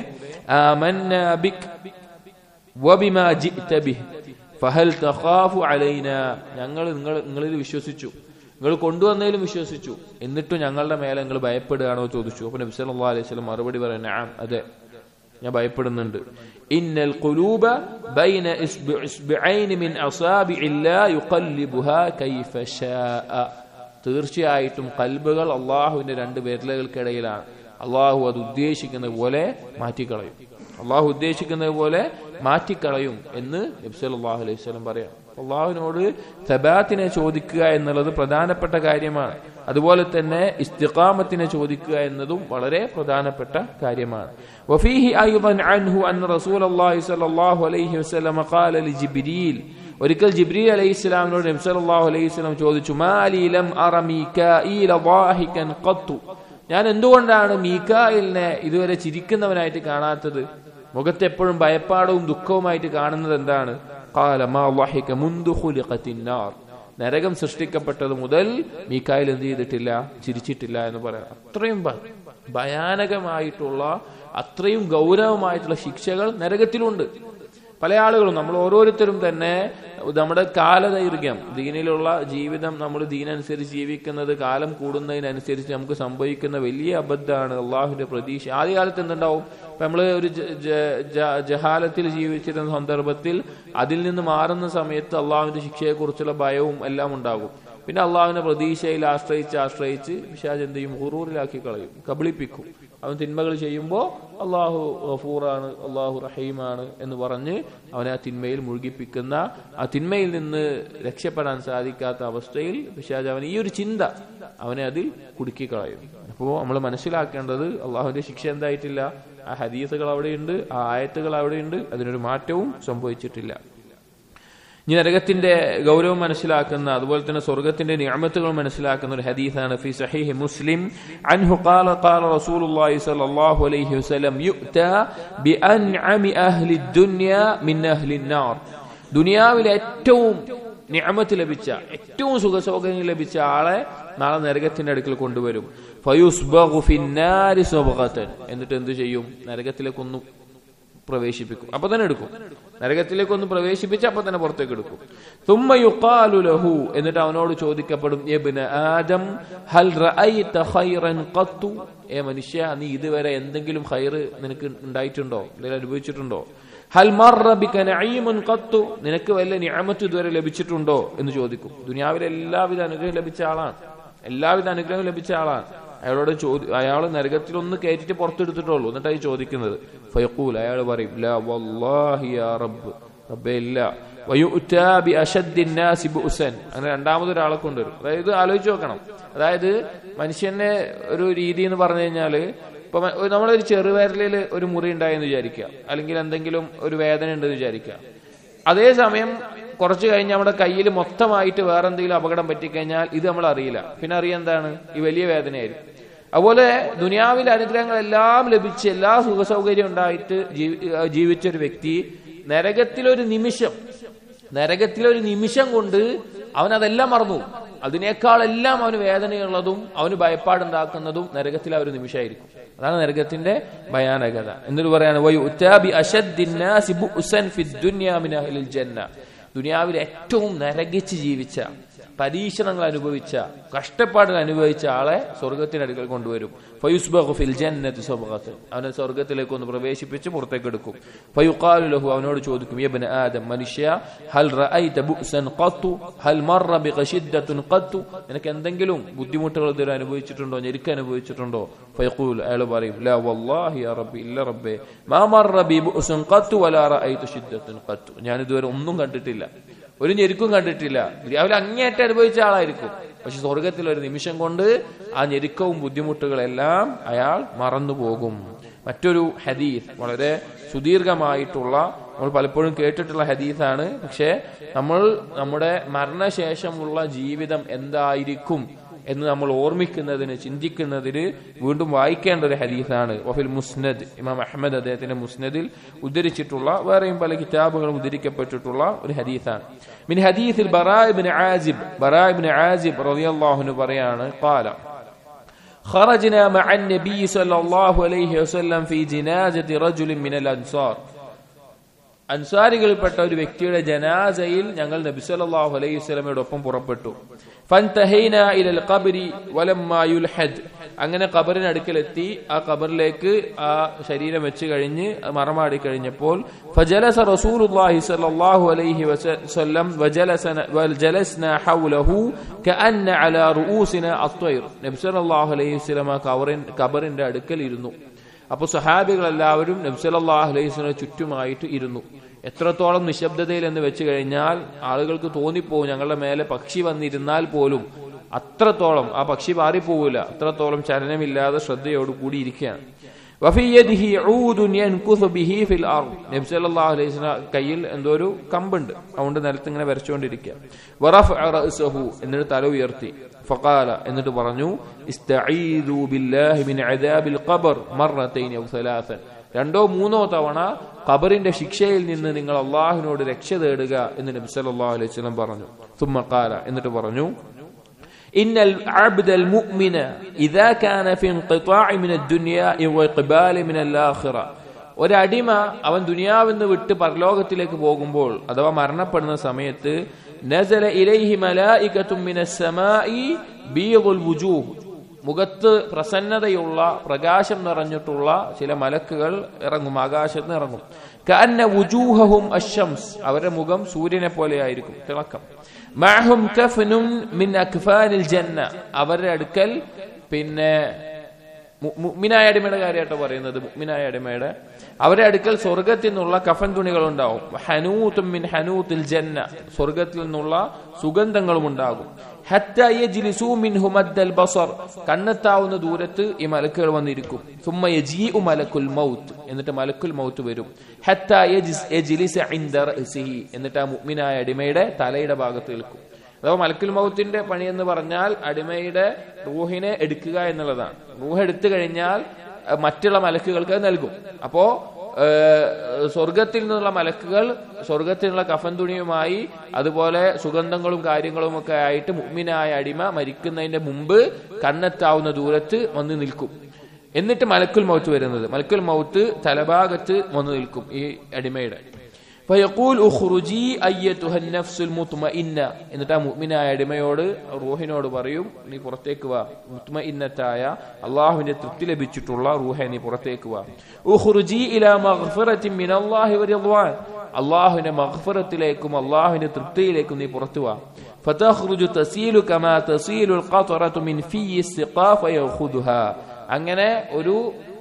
വബിമാ ജിഅ്ത ബിഹ് ഫഹൽ തഖാഫു അലൈന ഞങ്ങൾ നിങ്ങൾ നിങ്ങളിൽ വിശ്വസിച്ചു നിങ്ങൾ കൊണ്ടുവന്നതിലും വിശ്വസിച്ചു എന്നിട്ടും ഞങ്ങളുടെ മേലെ നിങ്ങൾ ഭയപ്പെടുകയാണോ ചോദിച്ചു അപ്പൊ നബി സല്ലല്ലാഹു അലൈഹി വസല്ലം മറുപടി പറയുന്നത് നഅം അതെ ഞാൻ ഭയപ്പെടുന്നുണ്ട് ഇന്നൽ ഖുലൂബ ബൈന ഇസ്ബിഐൻ മിൻ അസാബിഇല്ലാ യുഖല്ലിബുഹാ കൈഫ ശാഅ തീർച്ചയായിട്ടും കൽബുകൾ അള്ളാഹുവിന്റെ രണ്ട് വിരലുകൾക്കിടയിലാണ് അള്ളാഹു അത് ഉദ്ദേശിക്കുന്നത് പോലെ മാറ്റിക്കളയും അള്ളാഹു ഉദ്ദേശിക്കുന്നത് പോലെ മാറ്റിക്കളയും എന്ന് നബ്സല്ലാഹു അലൈഹി സ്വലം പറയാം അള്ളാഹുവിനോട് സബാത്തിനെ ചോദിക്കുക എന്നുള്ളത് പ്രധാനപ്പെട്ട കാര്യമാണ് അതുപോലെ തന്നെ ഇസ്തിഖാമത്തിനെ ചോദിക്കുക എന്നതും വളരെ പ്രധാനപ്പെട്ട കാര്യമാണ് വഫീഹി അയ്യുബൻ അൻഹു അൻ റസൂൽ അള്ളാഹി സല്ലല്ലാഹു അലൈഹി വസല്ലം ഖാല ലിജിബ്രീൽ ഒരിക്കൽ ജിബ്രീൽ അലൈഹി ഇസ്ലാമിനോട് നബി സല്ലല്ലാഹു അലൈഹി വസല്ലം ചോദിച്ചു മാലി ലം അറ മീകാഈല ളാഹികൻ ഖത്തു ഞാൻ എന്തുകൊണ്ടാണ് മീക്കായിലിനെ ഇതുവരെ ചിരിക്കുന്നവനായിട്ട് കാണാത്തത് മുഖത്ത് എപ്പോഴും ഭയപ്പാടവും ദുഃഖവുമായിട്ട് കാണുന്നത് എന്താണ് നരകം സൃഷ്ടിക്കപ്പെട്ടത് മുതൽ മീക്കായിൽ എന്ത് ചെയ്തിട്ടില്ല ചിരിച്ചിട്ടില്ല എന്ന് പറയാം അത്രയും ഭയാനകമായിട്ടുള്ള അത്രയും ഗൗരവമായിട്ടുള്ള ശിക്ഷകൾ നരകത്തിലുണ്ട് പല ആളുകളും നമ്മൾ ഓരോരുത്തരും തന്നെ നമ്മുടെ കാലദൈർഘ്യം ദീനിലുള്ള ജീവിതം നമ്മൾ ദീനനുസരിച്ച് ജീവിക്കുന്നത് കാലം കൂടുന്നതിനനുസരിച്ച് നമുക്ക് സംഭവിക്കുന്ന വലിയ അബദ്ധമാണ് അള്ളാഹുവിന്റെ പ്രതീക്ഷ ആദ്യകാലത്ത് എന്തുണ്ടാവും ഇപ്പൊ നമ്മൾ ഒരു ജഹാലത്തിൽ ജീവിച്ചിരുന്ന സന്ദർഭത്തിൽ അതിൽ നിന്ന് മാറുന്ന സമയത്ത് അള്ളാഹുവിന്റെ ശിക്ഷയെക്കുറിച്ചുള്ള ഭയവും എല്ലാം ഉണ്ടാകും പിന്നെ അള്ളാഹുവിന്റെ പ്രതീക്ഷയിൽ ആശ്രയിച്ച് ആശ്രയിച്ച് വിശാജ് എന്ത് ചെയ്യും ഹുറൂറിലാക്കി കളയും കബളിപ്പിക്കും അവൻ തിന്മകൾ ചെയ്യുമ്പോൾ അള്ളാഹു ഗഫൂറാണ് അള്ളാഹു റഹീമാണ് എന്ന് പറഞ്ഞ് അവനെ ആ തിന്മയിൽ മുഴുകിപ്പിക്കുന്ന ആ തിന്മയിൽ നിന്ന് രക്ഷപ്പെടാൻ സാധിക്കാത്ത അവസ്ഥയിൽ പിശാജ് അവൻ ഈ ഒരു ചിന്ത അവനെ അതിൽ കുടുക്കിക്കളയും അപ്പോൾ നമ്മൾ മനസ്സിലാക്കേണ്ടത് അള്ളാഹുവിന്റെ ശിക്ഷ എന്തായിട്ടില്ല ആ ഹദീസുകൾ അവിടെയുണ്ട് ആ ആയത്തുകൾ അവിടെയുണ്ട് അതിനൊരു മാറ്റവും സംഭവിച്ചിട്ടില്ല ഇനി നരകത്തിന്റെ ഗൗരവം മനസ്സിലാക്കുന്ന അതുപോലെ തന്നെ സ്വർഗത്തിന്റെ നിയമത്തുകൾ മനസ്സിലാക്കുന്ന ഒരു ഹദീസാണ് ഫി സഹീഹ് മുസ്ലിം അൻഹു ഖാല ഖാല റസൂലുള്ളാഹി സ്വല്ലല്ലാഹു അലൈഹി വസല്ലം യുഅ്താ ബിഅൻഅമി അഹ്ലി ദുനിയ മിൻ അഹ്ലി നാർ ദുനിയാവിലെ ഏറ്റവും നിയമത്ത് ലഭിച്ച ഏറ്റവും സുഖസൗകര്യം ലഭിച്ച ആളെ നാളെ നരകത്തിന്റെ അടുക്കൽ കൊണ്ടുവരും ഫയുസ്ബഗു ഫിന്നാരി സുബഗതൻ എന്നിട്ട് എന്ത് ചെയ്യും നരകത്തിലേക്കൊന്നു പ്രവേശിപ്പിക്കും അപ്പൊ തന്നെ എടുക്കും നരകത്തിലേക്ക് ഒന്ന് പ്രവേശിപ്പിച്ച് അപ്പൊ തന്നെ പുറത്തേക്ക് എടുക്കും തുമ്മ യുഖാലു ലഹു എന്നിട്ട് അവനോട് ചോദിക്കപ്പെടും യബ്ന ആദം ഹൽ റഅയ്ത ഖൈറൻ ഖത്തു ഏ മനുഷ്യ നീ ഇതുവരെ എന്തെങ്കിലും ഖൈർ നിനക്ക് ഉണ്ടായിട്ടുണ്ടോ എന്തെങ്കിലും അനുഭവിച്ചിട്ടുണ്ടോ ഹൽ മർറ ബിക നഈമുൻ ഖത്തു നിനക്ക് വല്ല നിഅമത്ത് ഇതുവരെ ലഭിച്ചിട്ടുണ്ടോ എന്ന് ചോദിക്കും ദുനിയാവിലെ എല്ലാവിധ അനുഗ്രഹം ലഭിച്ച ആളാണ് എല്ലാവിധ അനുഗ്രഹം ലഭിച്ച ആളാണ് അയാളോട് ചോദി അയാൾ നരകത്തിൽ ഒന്ന് കയറ്റിട്ട് പുറത്തെടുത്തിട്ടുള്ളൂ എന്നിട്ടായി ചോദിക്കുന്നത് ഫയഖൂൽ അയാൾ പറയും ലാ വല്ലാഹി യാ റബ്ബ് റബ്ബേ ഇല്ല വയുഅ്താ ബി അശദ്ദിൻ നാസി ബുഅ്സൻ അങ്ങനെ രണ്ടാമതൊരാളെ കൊണ്ടുവരും അതായത് ആലോചിച്ച് നോക്കണം അതായത് മനുഷ്യന്റെ ഒരു രീതി എന്ന് പറഞ്ഞു കഴിഞ്ഞാല് ഇപ്പൊ മ- ഒരു- നമ്മളൊരു ചെറുവിരലിൽ ഒരു മുറി ഉണ്ടായെന്ന് വിചാരിക്കുക അല്ലെങ്കിൽ എന്തെങ്കിലും ഒരു വേദന ഉണ്ടെന്ന് വിചാരിക്കുക അതേസമയം കുറച്ച് കഴിഞ്ഞ് നമ്മുടെ കയ്യിൽ മൊത്തമായിട്ട് വേറെ എന്തെങ്കിലും അപകടം പറ്റിക്കഴിഞ്ഞാൽ ഇത് നമ്മൾ അറിയില്ല പിന്നെ അറിയാൻ എന്താണ് ഈ വലിയ വേദനയായിരിക്കും അതുപോലെ ദുനിയാവിലെ അനുഗ്രഹങ്ങളെല്ലാം ലഭിച്ച് എല്ലാ സുഖസൗകര്യം ഉണ്ടായിട്ട് ജീവി- ഏഹ് ജീവിച്ച ഒരു വ്യക്തി നരകത്തിലൊരു നിമിഷം നരകത്തിലൊരു നിമിഷം കൊണ്ട് അവൻ അതെല്ലാം മറന്നു അതിനേക്കാളെല്ലാം അവന് വേദനയുള്ളതും അവന് ഭയപ്പാടുണ്ടാക്കുന്നതും നരകത്തിലെ ആ ഒരു നിമിഷമായിരിക്കും അതാണ് നരകത്തിന്റെ ഭയാനകത എന്നിട്ട് പറയാണ് വയുഅ്താ ബി അശദ്ദിൻ നാസി ബുഅ്സൻ ഫിദ് ദുനിയാ മിൻ അഹ്ലിൽ ജന്ന ദുനിയാവിൽ ഏറ്റവും നരകിച്ച് ജീവിച്ച പരീക്ഷണങ്ങൾ അനുഭവിച്ച കഷ്ടപ്പാടുകൾ അനുഭവിച്ച ആളെ സ്വർഗത്തിന്റെ അടുക്കൽ കൊണ്ടുവരും ഫയുസ്ബഖു ഫിൽ ജന്നത്തി സബ്ഗത്ത് അവനെ സ്വർഗത്തിലേക്ക് ഒന്ന് പ്രവേശിപ്പിച്ച് പുറത്തേക്ക് എടുക്കും ഫയുഖാലു ലഹു അവനോട് ചോദിക്കും യബ്ന ആദം മനുഷ്യ ഹൽ റഅയ്ത ബുഅ്സൻ ഖത്തു ഹൽ മർറ ബിഖശിദ്ദത്തുൻ ഖത്തു നിനക്ക് എന്തെങ്കിലും ബുദ്ധിമുട്ടുകൾ ഇതുവരെ അനുഭവിച്ചിട്ടുണ്ടോ ഞെരുക്ക് അനുഭവിച്ചിട്ടുണ്ടോ ഫയഖൂൽ അയാൾ പറയും ലാ വല്ലാഹി യാ റബ്ബി ഇല്ല റബ്ബേ മാ മർറ ബി ബുഅ്സുൻ ഖത്തു വലാ റഅയ്തു ശിദ്ദത്തുൻ ഖത്തു ഞാൻ ഇതുവരെ ഒന്നും കണ്ടിട്ടില്ല ഒരു ഞെരുക്കും കണ്ടിട്ടില്ല രാവിലെ അങ്ങേയറ്റം അനുഭവിച്ച ആളായിരിക്കും പക്ഷെ സ്വർഗത്തിൽ ഒരു നിമിഷം കൊണ്ട് ആ ഞെരുക്കവും ബുദ്ധിമുട്ടുകളെല്ലാം അയാൾ മറന്നു പോകും മറ്റൊരു ഹദീസ് വളരെ സുദീർഘമായിട്ടുള്ള നമ്മൾ പലപ്പോഴും കേട്ടിട്ടുള്ള ഹദീസാണ് പക്ഷെ നമ്മൾ നമ്മുടെ മരണശേഷമുള്ള ജീവിതം എന്തായിരിക്കും എന്ന് നമ്മൾ ഓർമ്മിക്കുന്നതിന് ചിന്തിക്കുന്നതിന് വീണ്ടും വായിക്കേണ്ട ഒരു ഹദീസാണ് വഫിൽ മുസ്നദ് ഇമാം അഹമ്മദ് അദ്ദേഹത്തിന്റെ മുസ്നദിൽ ഉദ്ധരിച്ചിട്ടുള്ള വേറെയും പല കിതാബുകളും ഉദ്ധരിക്കപ്പെട്ടിട്ടുള്ള ഒരു ഹദീസാണ് മിൻ ഹദീസിൽ ബറാഇബ്നു ആസിബ് ബറാഇബ്നു ആസിബ് റളിയല്ലാഹു അൻഹു പറയാണ് ഖാല خرجنا مع النبي صلى الله عليه وسلم في جنازة رجل من الأنصار അൻസാരികളിൽപ്പെട്ട ഒരു വ്യക്തിയുടെ ജനാസയിൽ ഞങ്ങൾ നബി സല്ലല്ലാഹു അലൈഹി വസല്ലമയോടൊപ്പം പുറപ്പെട്ടു ഫൻതഹൈന ഇലൽ ഖബ്രി വലമ്മാ യുൽഹദ് അങ്ങനെ ഖബറിന് അടുക്കലെത്തി ആ ഖബറിലേക്ക് ആ ശരീരം വെച്ച് കഴിഞ്ഞ് മറമാടി കഴിഞ്ഞപ്പോൾ ഫജലസ റസൂലുള്ളാഹി സ്വല്ലല്ലാഹു അലൈഹി വസല്ലം വജലസന വജലസ്ന ഹൗലഹു കഅന്ന അലാ റൂസിന അത്വൈർ നബി സല്ലല്ലാഹു അലൈഹി വസല്ലമ ഖബറിൻ ഖബറിന്റെ അടുക്കൽ ഇരുന്നു അപ്പൊ സഹാബികൾ എല്ലാവരും നബ്സലാഹു അലൈഹിസ്ലിനെ ചുറ്റുമായിട്ട് ഇരുന്നു എത്രത്തോളം നിശബ്ദതയിൽ എന്ന് വെച്ച് കഴിഞ്ഞാൽ ആളുകൾക്ക് തോന്നിപ്പോവും ഞങ്ങളുടെ മേലെ പക്ഷി വന്നിരുന്നാൽ പോലും അത്രത്തോളം ആ പക്ഷി പാറിപ്പോവില്ല അത്രത്തോളം ചലനമില്ലാതെ ശ്രദ്ധയോടുകൂടി ഇരിക്കുകയാണ് വഫിയദിഹി ഊദുൻ യൻകുസു ബിഹി ഫിൽ അർദ് നബി സല്ലല്ലാഹു അലൈഹി വസല്ലം കയ്യിൽ എന്തോ ഒരു കമ്പുണ്ട് അതുകൊണ്ട് നിലത്ത് ഇങ്ങനെ വരച്ചുകൊണ്ടിരിക്കുക വറഫഅ റഅസഹു എന്നിട്ട് തല ഉയർത്തി ഫഖാല എന്നിട്ട് പറഞ്ഞു ഇസ്തഈദു ബില്ലാഹി മിൻ അദാബിൽ ഖബർ മർറതൈൻ ഔ സലാസൻ രണ്ടോ മൂന്നോ തവണ ഖബറിന്റെ ശിക്ഷയിൽ നിന്ന് നിങ്ങൾ അള്ളാഹുവിനോട് രക്ഷ തേടുക എന്ന് നബി സല്ലല്ലാഹു അലൈഹി വസല്ലം പറഞ്ഞു ثم قال എന്നിട്ട് പറഞ്ഞു إن العبد المؤمن إذا كان في انقطاع من الدنيا وإقبال من الآخرة ഒരടിമ അവൻ ദുനിയാവെന്ന് വിട്ട് പരലോകത്തിലേക്ക് പോകുമ്പോൾ അഥവാ മരണപ്പെടുന്ന സമയത്ത് നസല ഇലൈഹി മലായികത്തും മിനസ് സമാഇ ബീദുൽ വുജൂഹ് മുഖത്ത് പ്രസന്നതയുള്ള പ്രകാശം നിറഞ്ഞിട്ടുള്ള ചില മലക്കുകൾ ഇറങ്ങും ആകാശത്ത് നിന്ന് ഇറങ്ങും കഅന്ന വുജൂഹഹും അശംസ് അവരുടെ മുഖം സൂര്യനെ പോലെയായിരിക്കും തിളക്കം മാഹും കഫ്നുൻ മിൻ അക്ഫാനിൽ ജന്ന അവരുടെ അടുക്കൽ പിന്നെ മു- മുഅ്മിനായ അടിമയുടെ കാര്യമായിട്ടോ പറയുന്നത് മുഅ്മിനായ അടിമയുടെ അവരുടെ അടുക്കൽ സ്വർഗത്തിൽ നിന്നുള്ള കഫൻ തുണികൾ ഉണ്ടാവും ഹനൂത്തും മിൻ ഹനൂത്തിൽ ജന്ന സ്വർഗത്തിൽ നിന്നുള്ള സുഗന്ധങ്ങളും ഉണ്ടാകും ഹത്ത യജ്ലിസൂ മിൻഹു മദ്ദൽ ബസർ കണ്ണെത്താവുന്ന ദൂരത്ത് ഈ മലക്കുകൾ വന്നിരിക്കും സുമ്മ യജീഉ മലക്കുൽ മൗത്ത് എന്നിട്ട് മലക്കുൽ മൗത്ത് വരും ഹത്ത യജ്സ് യജ്ലിസ ഇൻദ റഅസിഹി എന്നിട്ട് ആ മുഅ്മിനായ അടിമയുടെ തലയുടെ ഭാഗത്ത് നിൽക്കും അഥവാ മലക്കുൽ മൗത്തിന്റെ പണി എന്ന് പറഞ്ഞാൽ അടിമയുടെ റൂഹിനെ എടുക്കുക എന്നുള്ളതാണ് റൂഹ് എടുത്തു കഴിഞ്ഞാൽ അഹ് മറ്റുള്ള മലക്കുകൾക്ക് അത് നൽകും അപ്പോ ഏഹ്, സ്വർഗത്തിൽ നിന്നുള്ള മലക്കുകൾ സ്വർഗത്തിൽ നിന്നുള്ള കഫൻ തുണിയുമായി അതുപോലെ സുഗന്ധങ്ങളും കാര്യങ്ങളും ഒക്കെ ആയിട്ട് മുഗ്മിനായ അടിമ മരിക്കുന്നതിന്റെ മുമ്പ് കണ്ണെത്താവുന്ന ദൂരത്ത് വന്ന് നിൽക്കും എന്നിട്ട് മലക്കുൽ മൗത്ത് വരുന്നത് മലക്കുൽ മൗത്ത് തലഭാഗത്ത് വന്ന് നിൽക്കും ഈ അടിമയുടെ ഫയഖൂൽ ഉഖ്റുജി അയ്യതുഹ നഫ്സുൽ മുത്മഇന്ന എന്നിട്ട് ആ മുഅ്മിനായ അടിമയോട് റൂഹിനോട് പറയും നീ പുറത്തേക്ക് വാ മുത്മഇന്നത്തായ അള്ളാഹുവിന്റെ തൃപ്തി ലഭിച്ചിട്ടുള്ള റൂഹെ നീ പുറത്തേക്ക് വാ ഉഖ്റുജി ഇലാ മഗ്ഫിറത്തിൻ മിനല്ലാഹി വറിദ്വാൻ അള്ളാഹുവിന്റെ മഗ്ഫിറത്തിലേക്കും അള്ളാഹുവിന്റെ തൃപ്തിയിലേക്കും നീ പുറത്തു വാ ഫതഖ്റുജു തസീലു കമാ തസീലുൽ ഖത്റതു മിൻ ഫീ സിഖാ ഫയഖുദുഹാ അങ്ങനെ ഒരു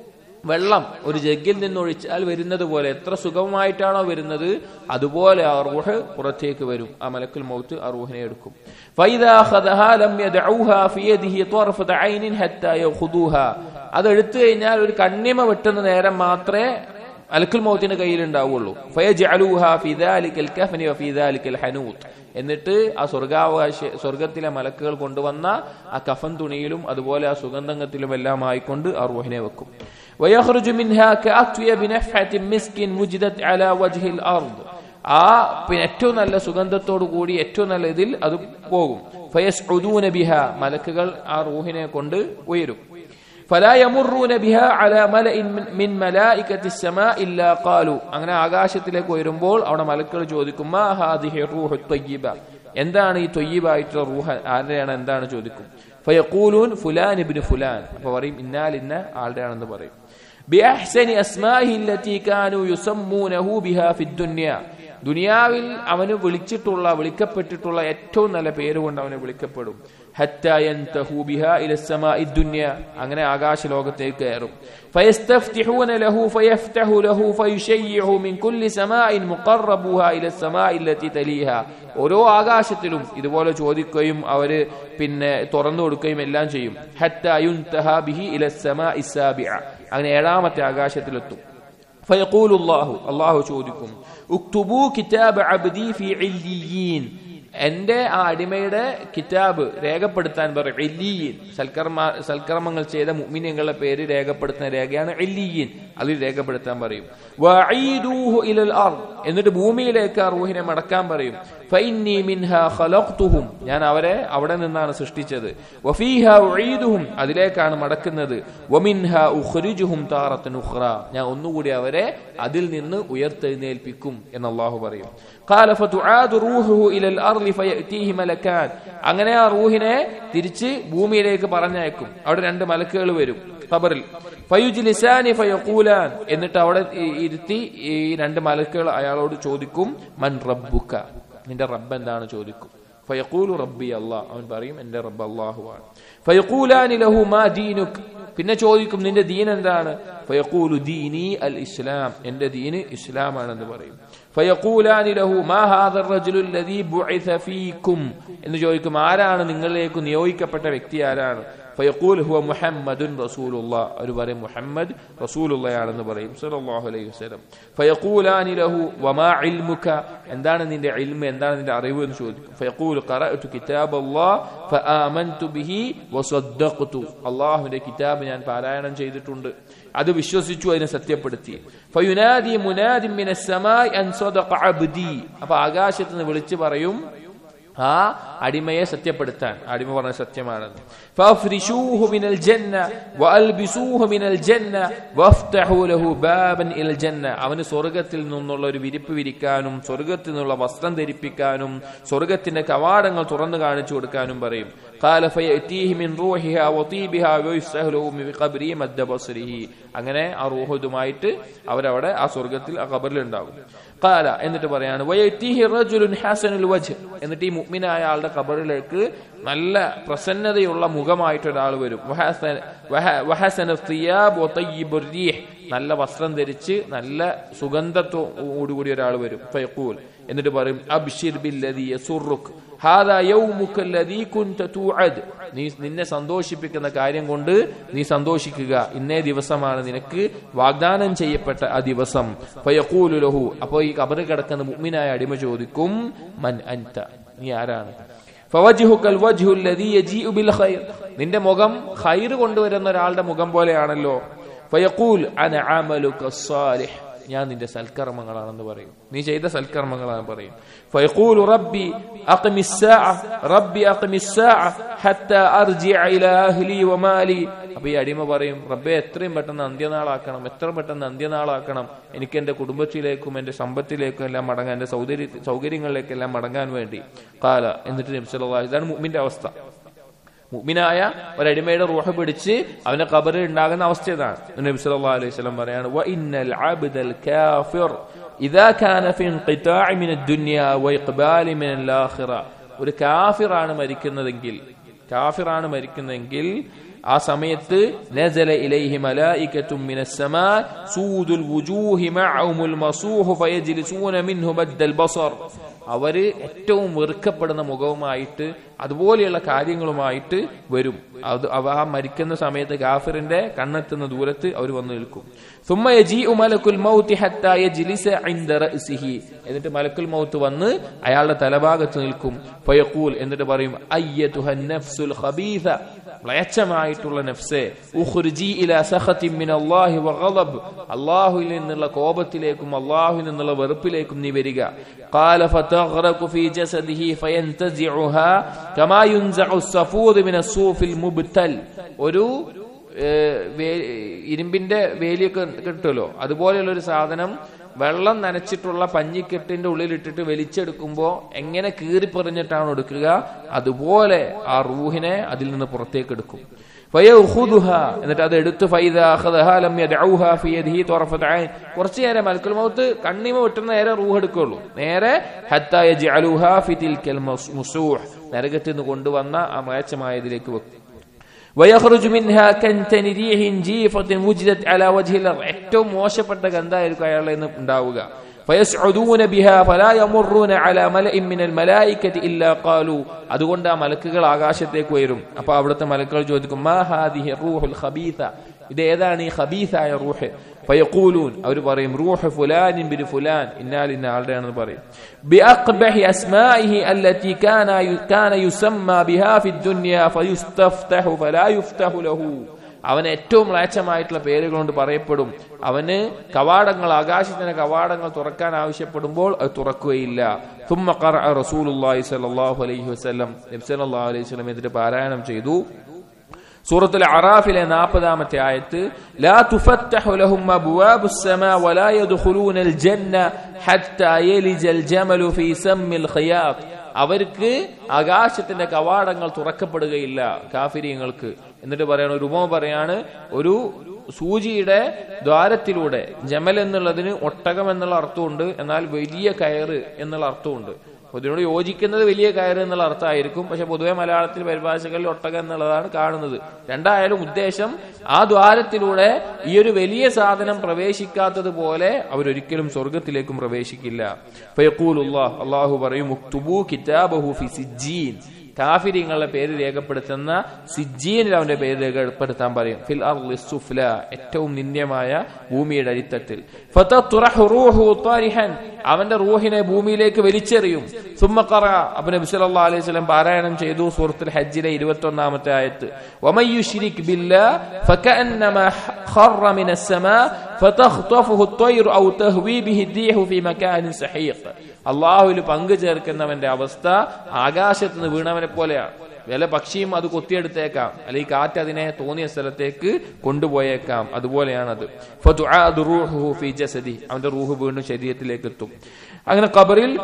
വെള്ളം ഒരു ജഗ്ഗിൽ നിന്ന് ഒഴിച്ചാൽ വരുന്നത് പോലെ എത്ര സുഖമായിട്ടാണോ വരുന്നത് അതുപോലെ ആ റൂഹ് പുറത്തേക്ക് വരും ആ മലക്കുൽ മൗത്ത് ആ റൂഹിനെ എടുക്കും فإذا أخذها لم يدعوها في يده طرفة عين حتى يأخذوها അത് എടുത്തു കഴിഞ്ഞാൽ ഒരു കണ്ണിമ വെട്ടുന്ന നേരം മാത്രമേ മലക്കുൽ മൗത്തിന്റെ കയ്യിൽ ഉണ്ടാവുള്ളൂ ഫയജഅലൂഹാ ഫി ദാലിക്കൽ കഫനി വഫി ദാലിക്കൽ ഹനൂത്ത് എന്നിട്ട് ആ സ്വർഗാവകാശ സ്വർഗത്തിലെ മലക്കുകൾ കൊണ്ടുവന്ന ആ കഫൻ തുണിയിലും അതുപോലെ ആ സുഗന്ധത്തിലും എല്ലാം ആയിക്കൊണ്ട് ആ റൂഹിനെ വെക്കും ويخرج منها كأطيب نفحة مسك وجدت على وجه الأرض ആ പിന്നെ ഏറ്റവും നല്ല സുഗന്ധത്തോടു കൂടി ഏറ്റവും നല്ല ഇതിൽ അത് പോകും ഫയസ്ഉദൂന ബിഹ മലക്കുകൾ ആ റൂഹിനെ കൊണ്ട് ഉയരും فلا يمرون بها على ملئ من- من ملائكة السماء إلا قالوا അങ്ങനെ ആകാശത്തിലേക്ക് ഉയരുമ്പോൾ അവിടെ മലക്കുകൾ ചോദിക്കും മാ ഹാദിഹി റൂഹു ത്വയ്യിബ എന്താണ് ഈ ത്വയ്യിബായിട്ടുള്ള റൂഹ് ആരുടെയാണ് എന്താണ് ചോദിക്കും ഫയഖൂലൂൻ ഫുലാൻ ഇബ്നു ഫുലാൻ അപ്പൊ പറയും ഇന്നാൽ ഇന്ന ആളുടെയാണെന്ന് പറയും ബിഅഹ്സനി അസ്മാഇഹി അല്ലതി കാനൂ യുസമ്മൂനഹു ബിഹാ ഫിദ്ദുനിയ ദുനിയാവിൽ അവന് വിളിച്ചിട്ടുള്ള വിളിക്കപ്പെട്ടിട്ടുള്ള ഏറ്റവും നല്ല പേരുകൊണ്ട് അവനെ വിളിക്കപ്പെടും ഹത്താ യൻതഹു ബിഹാ ഇല സമാഇ ദുനിയ അങ്ങനെ ആകാശ ലോകത്തേക്ക് കയറും فيستفتحون له فيفتح له فيشيع من كل سماء مقربوها الى السماء التي تليها ഓരോ ആകാശത്തിലും ഇതുപോലെ ചോദിക്കുകയും അവര് പിന്നെ തുറന്നു കൊടുക്കുകയും എല്ലാം ചെയ്യും ഹത്താ യുൻതഹ ബിഹി ഇല സമാഇ സാബിഅ അങ്ങനെ ഏഴാമത്തെ ആകാശത്തിലെത്തും فيقول الله الله ചോദിക്കും ഉക്തുബു കിതാബ് അബ്ദി ഫി ഇല്ലിയീൻ എന്റെ ആ അടിമയുടെ കിതാബ് രേഖപ്പെടുത്താൻ പറയും എല്ലിയീൻ സൽക്കർമ്മ സൽക്കർമ്മങ്ങൾ ചെയ്ത മുഅ്മിനീങ്ങളുടെ പേര് രേഖപ്പെടുത്തുന്ന രേഖയാണ് എല്ലിയീൻ അതിൽ രേഖപ്പെടുത്താൻ പറയും വഈദൂഹു ഇലൽ അർദ് എന്നിട്ട് ഭൂമിയിലേക്ക് ആ റൂഹിനെ മടക്കാൻ പറയും ഫഇന്നി മിൻഹാ ഖലഖ്തുഹും ഞാൻ അവരെ അവിടെ നിന്നാണ് സൃഷ്ടിച്ചത് വഫീഹാ ഉഈദുഹും അതിലേക്കാണ് മടക്കുന്നത് വമിൻഹാ ഉഖ്രിജുഹും താറത്തൻ ഉഖ്റ ഞാൻ ഒന്നുകൂടി അവരെ അതിൽ നിന്ന് ഉയർത്തെഴുന്നേൽപ്പിക്കും എന്ന് അല്ലാഹു പറയും قال فتعاد روحه الى الارض فياتيه ملكان അങ്ങനെ ആ റൂഹിനെ തിരിച്ച് ഭൂമിയിലേക്ക് പറഞ്ഞയക്കും അവിടെ രണ്ട് മലക്കുകൾ വരും ഖബറിൽ ഫയുജ്ലിസാനി ഫയഖൂലാൻ എന്നിട്ട് അവിടെ ഇ- ഇരുത്തി ഈ രണ്ട് മലക്കുകൾ അയാളോട് ചോദിക്കും മൻ റബ്ബുക നിന്റെ റബ്ബ് എന്താണ് ചോദിക്കും ഫയഖൂലു റബ്ബി അല്ലാഹ് അവൻ പറയും എന്റെ റബ്ബ് അല്ലാഹുവാണ് ഫയഖൂലാനി ലഹു മാ ദീനുക് പിന്നെ ചോദിക്കും നിന്റെ ദീൻ എന്താണ് ഫയഖൂലു ദീനി അൽ ഇസ്ലാം എന്റെ ദീന് ഇസ്ലാമാണെന്ന് പറയും ഫയഖൂലാനി ലഹു മാ ഹാദർ റജുലു അല്ലദീ ബുഇസ ഫീകും എന്ന് ചോദിക്കും ആരാണ് നിങ്ങളിലേക്ക് നിയോഗിക്കപ്പെട്ട വ്യക്തി ആരാണ് ഫയഖൂൽ ഹുവ മുഹമ്മദുൻ റസൂലുള്ള അവർ പറയും മുഹമ്മദ് റസൂലുള്ളയാണെന്ന് പറയും സല്ലല്ലാഹു അലൈഹി വസല്ലം ഫയഖൂലാനി ലഹു വമാ ഇൽമുക എന്താണ് നിന്റെ ഇൽമ എന്താണ് നിന്റെ അറിവ് എന്ന് ചോദിക്കും ഫയഖൂൽ ഖറഅതു കിതാബല്ലാഹ് ഫആമൻതു ബിഹി വസദ്ദഖ്തു അല്ലാഹുവിന്റെ കിതാബ് ഞാൻ പാരായണം ചെയ്തിട്ടുണ്ട് അത് വിശ്വസിച്ചു അതിനെ സത്യപ്പെടുത്തി ഫയുനാദി മുനാദി മിനസ് സമാഇ അൻ സദഖ അബ്ദി അപ്പൊ ആകാശത്ത് നിന്ന് വിളിച്ചു പറയും ആ അടിമയെ സത്യപ്പെടുത്താൻ അടിമ പറഞ്ഞ സത്യമാണെന്ന് ഫഅഫ്രിശൂഹു മിനൽ ജന്ന വഅൽബിസൂഹു മിനൽ ജന്ന വഫ്തഹു ലഹു ബാബൻ ഇലൽ ജന്ന അവന് സ്വർഗ്ഗത്തിൽ നിന്നുള്ള ഒരു വിരിപ്പ് വിരിക്കാനും സ്വർഗ്ഗത്തിൽ നിന്നുള്ള വസ്ത്രം ധരിപ്പിക്കാനും സ്വർഗ്ഗത്തിന്റെ കവാടങ്ങൾ തുറന്നു കാണിച്ചു കൊടുക്കാനും പറയും قال فيأتيه من روحها وطيبها ويفسح له من قبره مد بصره അങ്ങനെ ആ റൂഹുമായിട്ട് അവരവിടെ ആ സ്വർഗ്ഗത്തിൽ ആ ഖബറിൽ ഉണ്ടാകും قال എന്നിട്ട് പറയാണ് ويأتيه رجل حسن الوجه എന്നിട്ട് ഈ മുഅ്മിനായ ആളുടെ ഖബറിലേക്ക് നല്ല പ്രസന്നതയുള്ള മുഖമായിട്ട് ഒരാൾ വരും വഹസന വഹ- വഹസന الثياب وطيب الريح നല്ല വസ്ത്രം ധരിച്ച് നല്ല സുഗന്ധത്തോടുകൂടി ഒരാൾ വരും ഫയഖൂൽ എന്നിട്ട് പറയും അബ്ഷിർ ബില്ലദി യസുറുക് ഹാദാ യൗമുക അല്ലദീ കുൻത തൂഅദ് നീ നിന്നെ സന്തോഷിപ്പിക്കുന്ന കാര്യം കൊണ്ട് നീ സന്തോഷിക്കുക ഇന്നേ ദിവസമാണ് നിനക്ക് വാഗ്ദാനം ചെയ്യപ്പെട്ട ആ ദിവസം ഫയഖൂലു ലഹു അപ്പോൾ ഈ കബറിൽ കിടക്കുന്ന മുഅ്മിനായ അടിമ ചോദിക്കും മൻ അൻത നീ ആരാണ് ഫവജ്ഹുകൽ വജ്ഹു അല്ലദീ യജീഉ ബിൽ ഖൈർ നിന്റെ മുഖം ഖൈർ കൊണ്ടുവരുന്ന ഒരാളുടെ മുഖം പോലെയാണല്ലോ ഫയഖൂൽ അന അമലുക സ്സാലിഹ് ഞാൻ നിന്റെ സൽക്കർമ്മങ്ങളാണെന്ന് പറയും നീ ചെയ്ത സൽക്കർമ്മങ്ങളാണ് പറയും ഫയഖൂലു റബ്ബി അഖ്മിസ്സാഅ റബ്ബി അഖ്മിസ്സാഅ ഹത്താ അർജിഅ ഇലാ അഹ്ലി വമാലി അപ്പൊ ഈ അടിമ പറയും റബ്ബെ എത്രയും പെട്ടെന്ന് അന്ത്യനാളാക്കണം എത്ര പെട്ടെന്ന് അന്ത്യനാളാക്കണം എനിക്ക് എന്റെ കുടുംബത്തിലേക്കും എന്റെ സമ്പത്തിലേക്കും എല്ലാം മടങ്ങാൻ എന്റെ സൗകര്യ സൗകര്യങ്ങളിലേക്കെല്ലാം മടങ്ങാൻ വേണ്ടി കാല എന്നിട്ട് നബി സല്ലല്ലാഹു അലൈഹി ഇതാണ് മുഅ്മിന്റെ അവസ്ഥ മുഅ്മിനായ ഒരടിമയുടെ റൂഹ് പിടിച്ച് അവന്റെ ഖബറിൽ ഉണ്ടാകുന്ന അവസ്ഥ ഇതാണ് നബി സല്ലല്ലാഹു അലൈഹി വസല്ലം പറയാണ് വ ഇന്നൽ അബ്ദൽ കാഫിർ ഇദാ കാന ഫി ഇൻഖിതാഇ മിന ദുനിയ വ ഇഖ്ബാലി മിനൽ ആഖിറ ഒരു കാഫിറാണ് മരിക്കുന്നതെങ്കിൽ കാഫിറാണ് മരിക്കുന്നതെങ്കിൽ ആ സമയത്ത് നസല ഇലൈഹി മലായികത്തും മിനസ് സമാ സൂദുൽ വുജൂഹി മഅഹുൽ മസൂഹ് ഫയജ്ലിസൂന മിൻഹു ബദ്ദൽ ബസർ അവര് ഏറ്റവും വെറുക്കപ്പെടുന്ന മുഖവുമായിട്ട് അതുപോലെയുള്ള കാര്യങ്ങളുമായിട്ട് വരും അത് അവ ആ മരിക്കുന്ന സമയത്ത് കാഫിറിന്റെ കണ്ണെത്തുന്ന ദൂരത്ത് അവർ വന്നു നിൽക്കും ثم يجيء ملك الموت حتى يجلس عند رأسه എന്നിട്ട് മലക്കുൽ മൗത്ത് വന്ന് അയാളുടെ തലഭാഗത്ത് നിൽക്കും ഫയഖൂൽ എന്നിട്ട് പറയും അയ്യതുഹ നഫ്സുൽ ഖബീസ മ്ലേച്ഛമായിട്ടുള്ള നഫ്സെ ഉഖ്ർജി ഇലാ സഖത്തിൻ മിൻ അല്ലാഹി വഗളബ് അല്ലാഹുവിൽ നിന്നുള്ള കോപത്തിലേക്കും അല്ലാഹുവിൽ നിന്നുള്ള വെറുപ്പിലേക്കും നീ വരിക قال فتغرق في جسده فينتزعها كما ينزع الصفود من الصوف المبتل ഒരു ഇരുമ്പിന്റെ വേലിയൊക്കെ കിട്ടുമല്ലോ അതുപോലെയുള്ള ഒരു സാധനം വെള്ളം നനച്ചിട്ടുള്ള പഞ്ഞിക്കെട്ടിന്റെ ഉള്ളിലിട്ടിട്ട് വലിച്ചെടുക്കുമ്പോൾ എങ്ങനെ കീറിപ്പറിഞ്ഞിട്ടാണ് എടുക്കുക അതുപോലെ ആ റൂഹിനെ അതിൽ നിന്ന് പുറത്തേക്ക് എടുക്കും എന്നിട്ട് അത് എടുത്ത് കുറച്ചു നേരം മൽക്കുൽ മൗത്ത് കണ്ണിമ വിട്ടുന്ന നേരെ റൂഹ് എടുക്കുള്ളൂ നേരെ നരകത്തിൽ നിന്ന് കൊണ്ടുവന്ന ആ മ്ലേച്ഛമായതിലേക്ക് വെക്കും ويخرج منها كنتن ريح جيفة وجدت على وجه الأرض ഏറ്റവും മോശപ്പെട്ട ഗന്ധായിരിക്കും അയാളെ നിന്ന് ഉണ്ടാവുക فيسعدون بها فلا يمرون على ملئ من الملائكة إلا قالوا അതുകൊണ്ട് ആ മലക്കുകൾ ആകാശത്തേക്ക് ഉയരും അപ്പൊ അവിടുത്തെ മലക്കുകൾ ചോദിക്കും മാ ഹാദിഹി റൂഹുൽ ഖബീസ ഇത് ഏതാണ് ഈ ഖബീസായ റൂഹ് ഫയഖൂലൂൻ അവർ പറയും റൂഹ് ഫുലാനിൻ ബിൻ ഫുലാൻ ഇന്നാൽ ഇന്ന ആളുടെയാണെന്ന് പറയും ബിഅഖ്ബഹി അസ്മാഇഹി അല്ലതി കാന കാന യുസമ്മ ബിഹാ ഫി ദുനിയ ഫയുസ്തഫ്തഹു ഫലാ യുഫ്തഹു ലഹു അവന് ഏറ്റവും മ്ലേച്ഛമായിട്ടുള്ള പേരുകൾ കൊണ്ട് പറയപ്പെടും അവന് കവാടങ്ങൾ ആകാശത്തിന്റെ കവാടങ്ങൾ തുറക്കാൻ ആവശ്യപ്പെടുമ്പോൾ അത് തുറക്കുകയില്ല ثم قرأ رسول الله صلى الله عليه وسلم നബി സല്ലല്ലാഹു അലൈഹി വസല്ലം എന്നിട്ട് പാരായണം ചെയ്തു സൂറത്തുൽ അറാഫിലെ നാൽപ്പതാമത്തെ ആയത്ത് ലാ തുഫത്തഹു ലഹും അബ്വാബു السماء ولا يدخلون الجنة حتى يلج الجمل في سم الخياط അവർക്ക് ആകാശത്തിന്റെ കവാടങ്ങൾ തുറക്കപ്പെടുകയില്ല കാഫിര്യങ്ങൾക്ക് എന്നിട്ട് പറയാണ് ഒരു ഉപമ പറയാണ് ഒരു സൂചിയുടെ ദ്വാരത്തിലൂടെ ജമൽ എന്നുള്ളതിന് ഒട്ടകം എന്നുള്ള അർത്ഥമുണ്ട് എന്നാൽ വലിയ കയറ് എന്നുള്ള അർത്ഥമുണ്ട് ഇതിനോട് യോജിക്കുന്നത് വലിയ കയറ് എന്നുള്ള അർത്ഥമായിരിക്കും പക്ഷെ പൊതുവെ മലയാളത്തിൽ പരിഭാഷകളിൽ ഒട്ടകം എന്നുള്ളതാണ് കാണുന്നത് രണ്ടായാലും ഉദ്ദേശം ആ ദ്വാരത്തിലൂടെ ഈ ഒരു വലിയ സാധനം പ്രവേശിക്കാത്തത് പോലെ അവരൊരിക്കലും സ്വർഗത്തിലേക്കും പ്രവേശിക്കില്ല ഫയഖൂലുല്ലാഹ് അള്ളാഹു പറയും മുക്തുബു കിതാബഹു ഫി സിജ്ജീൻ കാഫിരിങ്ങളുടെ പേര് രേഖപ്പെടുത്തുന്ന സിജ്ജീനിൽ അവന്റെ പേര് രേഖപ്പെടുത്താൻ പറയും ഫിൽ അർളി സുഫ്ല ഏറ്റവും നിന്ദ്യമായ ഭൂമിയുടെ അടിത്തട്ടിൽ ഫതത്റഹു റൂഹു ത്വാരിഹൻ അവന്റെ റൂഹിനെ ഭൂമിയിലേക്ക് വലിച്ചെറിയും സുമ്മഖറ അപ്പൊ നബി സല്ലല്ലാഹു അലൈഹി വസല്ലം പാരായണം ചെയ്തു സൂറത്തുൽ ഹജ്ജിലെ 21ാമത്തെ ആയത്ത് വമൻ യുശ്രിക് ബില്ലാഹ് ഫകഅന്നമാ ഖറ മിനസ് സമാ ഫതഖ്തഫുഹു الطير ഔ തഹ്വി ബിഹി الريح في مكان سحيق അള്ളാഹുവിൽ പങ്കു ചേർക്കുന്നവന്റെ അവസ്ഥ ആകാശത്ത് നിന്ന് വീണവനെ പോലെയാണ് വല്ല പക്ഷിയും അത് കൊത്തിയെടുത്തേക്കാം അല്ലെങ്കിൽ കാറ്റ് അതിനെ തോന്നിയ സ്ഥലത്തേക്ക് കൊണ്ടുപോയേക്കാം അതുപോലെയാണത് അവന്റെ റൂഹ് വീണ്ടും ശരീരത്തിലേക്ക് എത്തും അങ്ങനെ ഖബറിൽ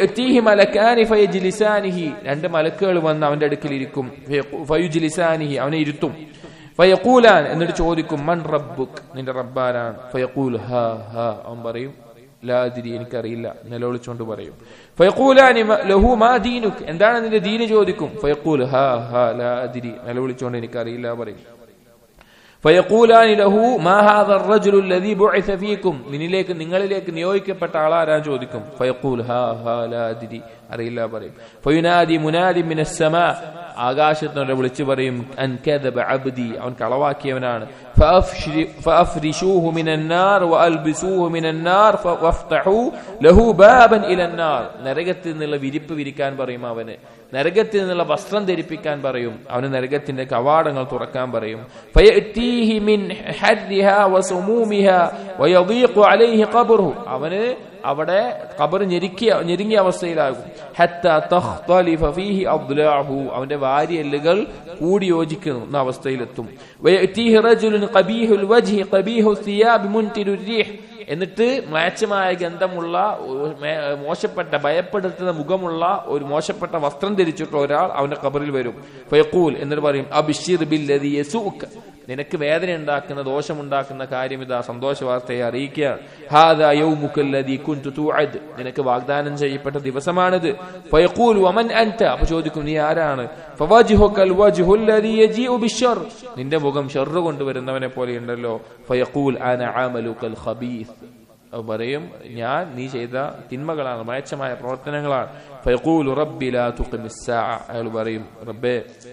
രണ്ട് മലക്കുകൾ വന്ന് അവന്റെ അടുക്കൽ ഇരിക്കും ഫയുജിലിസാനിഹി അവനെ ഇരുത്തും ഫയക്കൂലാൻ എന്നിട്ട് ചോദിക്കും മൺ റബ്ബുക്ക് നിന്റെ റബ്ബാരാണ് ഫയക്കൂൽ ഹാ ഹാ അവൻ പറയും ലാതിരി എനിക്കറിയില്ല നിലവിളിച്ചുകൊണ്ട് പറയും ഫയക്കൂലാനി ലഹു മാ ദീനുക്ക് എന്താണ് നിന്റെ ദീന് ചോദിക്കും ഫയക്കൂൽ ഹാ ഹാ ലാതിരി നിലവിളിച്ചുകൊണ്ട് എനിക്കറിയില്ല പറയും ഫയഖൂലാനി ലഹു മാ ഹാദ الرجل الذي بعث فيكم നിന്നിലേക്ക് നിങ്ങളിലേക്ക് നിയോഗിക്കപ്പെട്ട ആളാരാ ചോദിക്കും ഫയഖൂൽ ഹാ ഹാ ലാ അദ്രി അറിയില്ല പറയും ഫയുനാദി മുനാദി മിനസ് സമാ ആകാശത്തോടെ വിളിച്ചു പറയും അൻ കദബ അബ്ദി അവൻ കളവാക്കിയവനാണ് فأفشر- فأفرشوه من النار وألبسوه من النار وافتحوا له بابا إلى النار നരകത്തിൽ നിന്നുള്ള വിരിപ്പ് വിരിക്കാൻ പറയും അവന് നരകത്തിൽ നിന്നുള്ള വസ്ത്രം ധരിപ്പിക്കാൻ പറയും അവന് നരകത്തിന്റെ കവാടങ്ങൾ തുറക്കാൻ പറയും فيأتيه من حرها وسمومها ويضيق عليه قبره അവന് അവിടെ ഖബർ ഞെരുക്കിയ ഞെരുങ്ങിയ അവസ്ഥയിലാകും ഹത്ത തഖ്തലിഫ ഫീഹി അദ്ലാഹു അവന്റെ വാരിയെല്ലുകൾ കൂടി യോജിക്കുന്ന അവസ്ഥയിലെത്തും വയഅതീഹി റജുലുൻ ഖബീഹുൽ വജ്ഹി ഖബീഹു സിയാബ് മുൻതിരു റീഹ് എന്നിട്ട് മ്ലേച്ഛമായ ഗന്ധമുള്ള ഒരു മേ- മോശപ്പെട്ട ഭയപ്പെടുത്തുന്ന മുഖമുള്ള ഒരു മോശപ്പെട്ട വസ്ത്രം ധരിച്ചിട്ടുള്ള ഒരാൾ അവന്റെ ഖബറിൽ വരും ഫയഖൂൽ എന്നിട്ട് പറയും അബിഷിർ ബില്ലദി യസൂക നിനക്ക് വേദന ഉണ്ടാക്കുന്ന ദോഷമുണ്ടാക്കുന്ന കാര്യം ഇതാ സന്തോഷ വാർത്തയെ അറിയിക്കുക ഹാദാ യൗമുക്കല്ലദീ കുൻതു തുഅദ് നിനക്ക് വാഗ്ദാനം ചെയ്യപ്പെട്ട ദിവസമാണിത് ഫയഖൂൽ വമൻ അൻത അപ്പോൾ ചോദിക്കും നീ ആരാണ് ഫവജ്ഹുകൽ വജ്ഹുല്ലദീ യജീഉ ബിശ്ശർ നിന്റെ മുഖം ഷർറ് കൊണ്ടുവരുന്നവനെ പോലെയുണ്ടല്ലോ ഫയഖൂൽ അന ആമലുകൽ ഖബീസ് അവൻ പറയും ഞാൻ നീ ചെയ്ത തിന്മകളാണ് മയച്ചമായ പ്രവർത്തനങ്ങളാണ് ഫയഖൂലു റബ്ബി ലാ തുഖിമിസ് സാഅ അയാൾ പറയും റബ്ബേ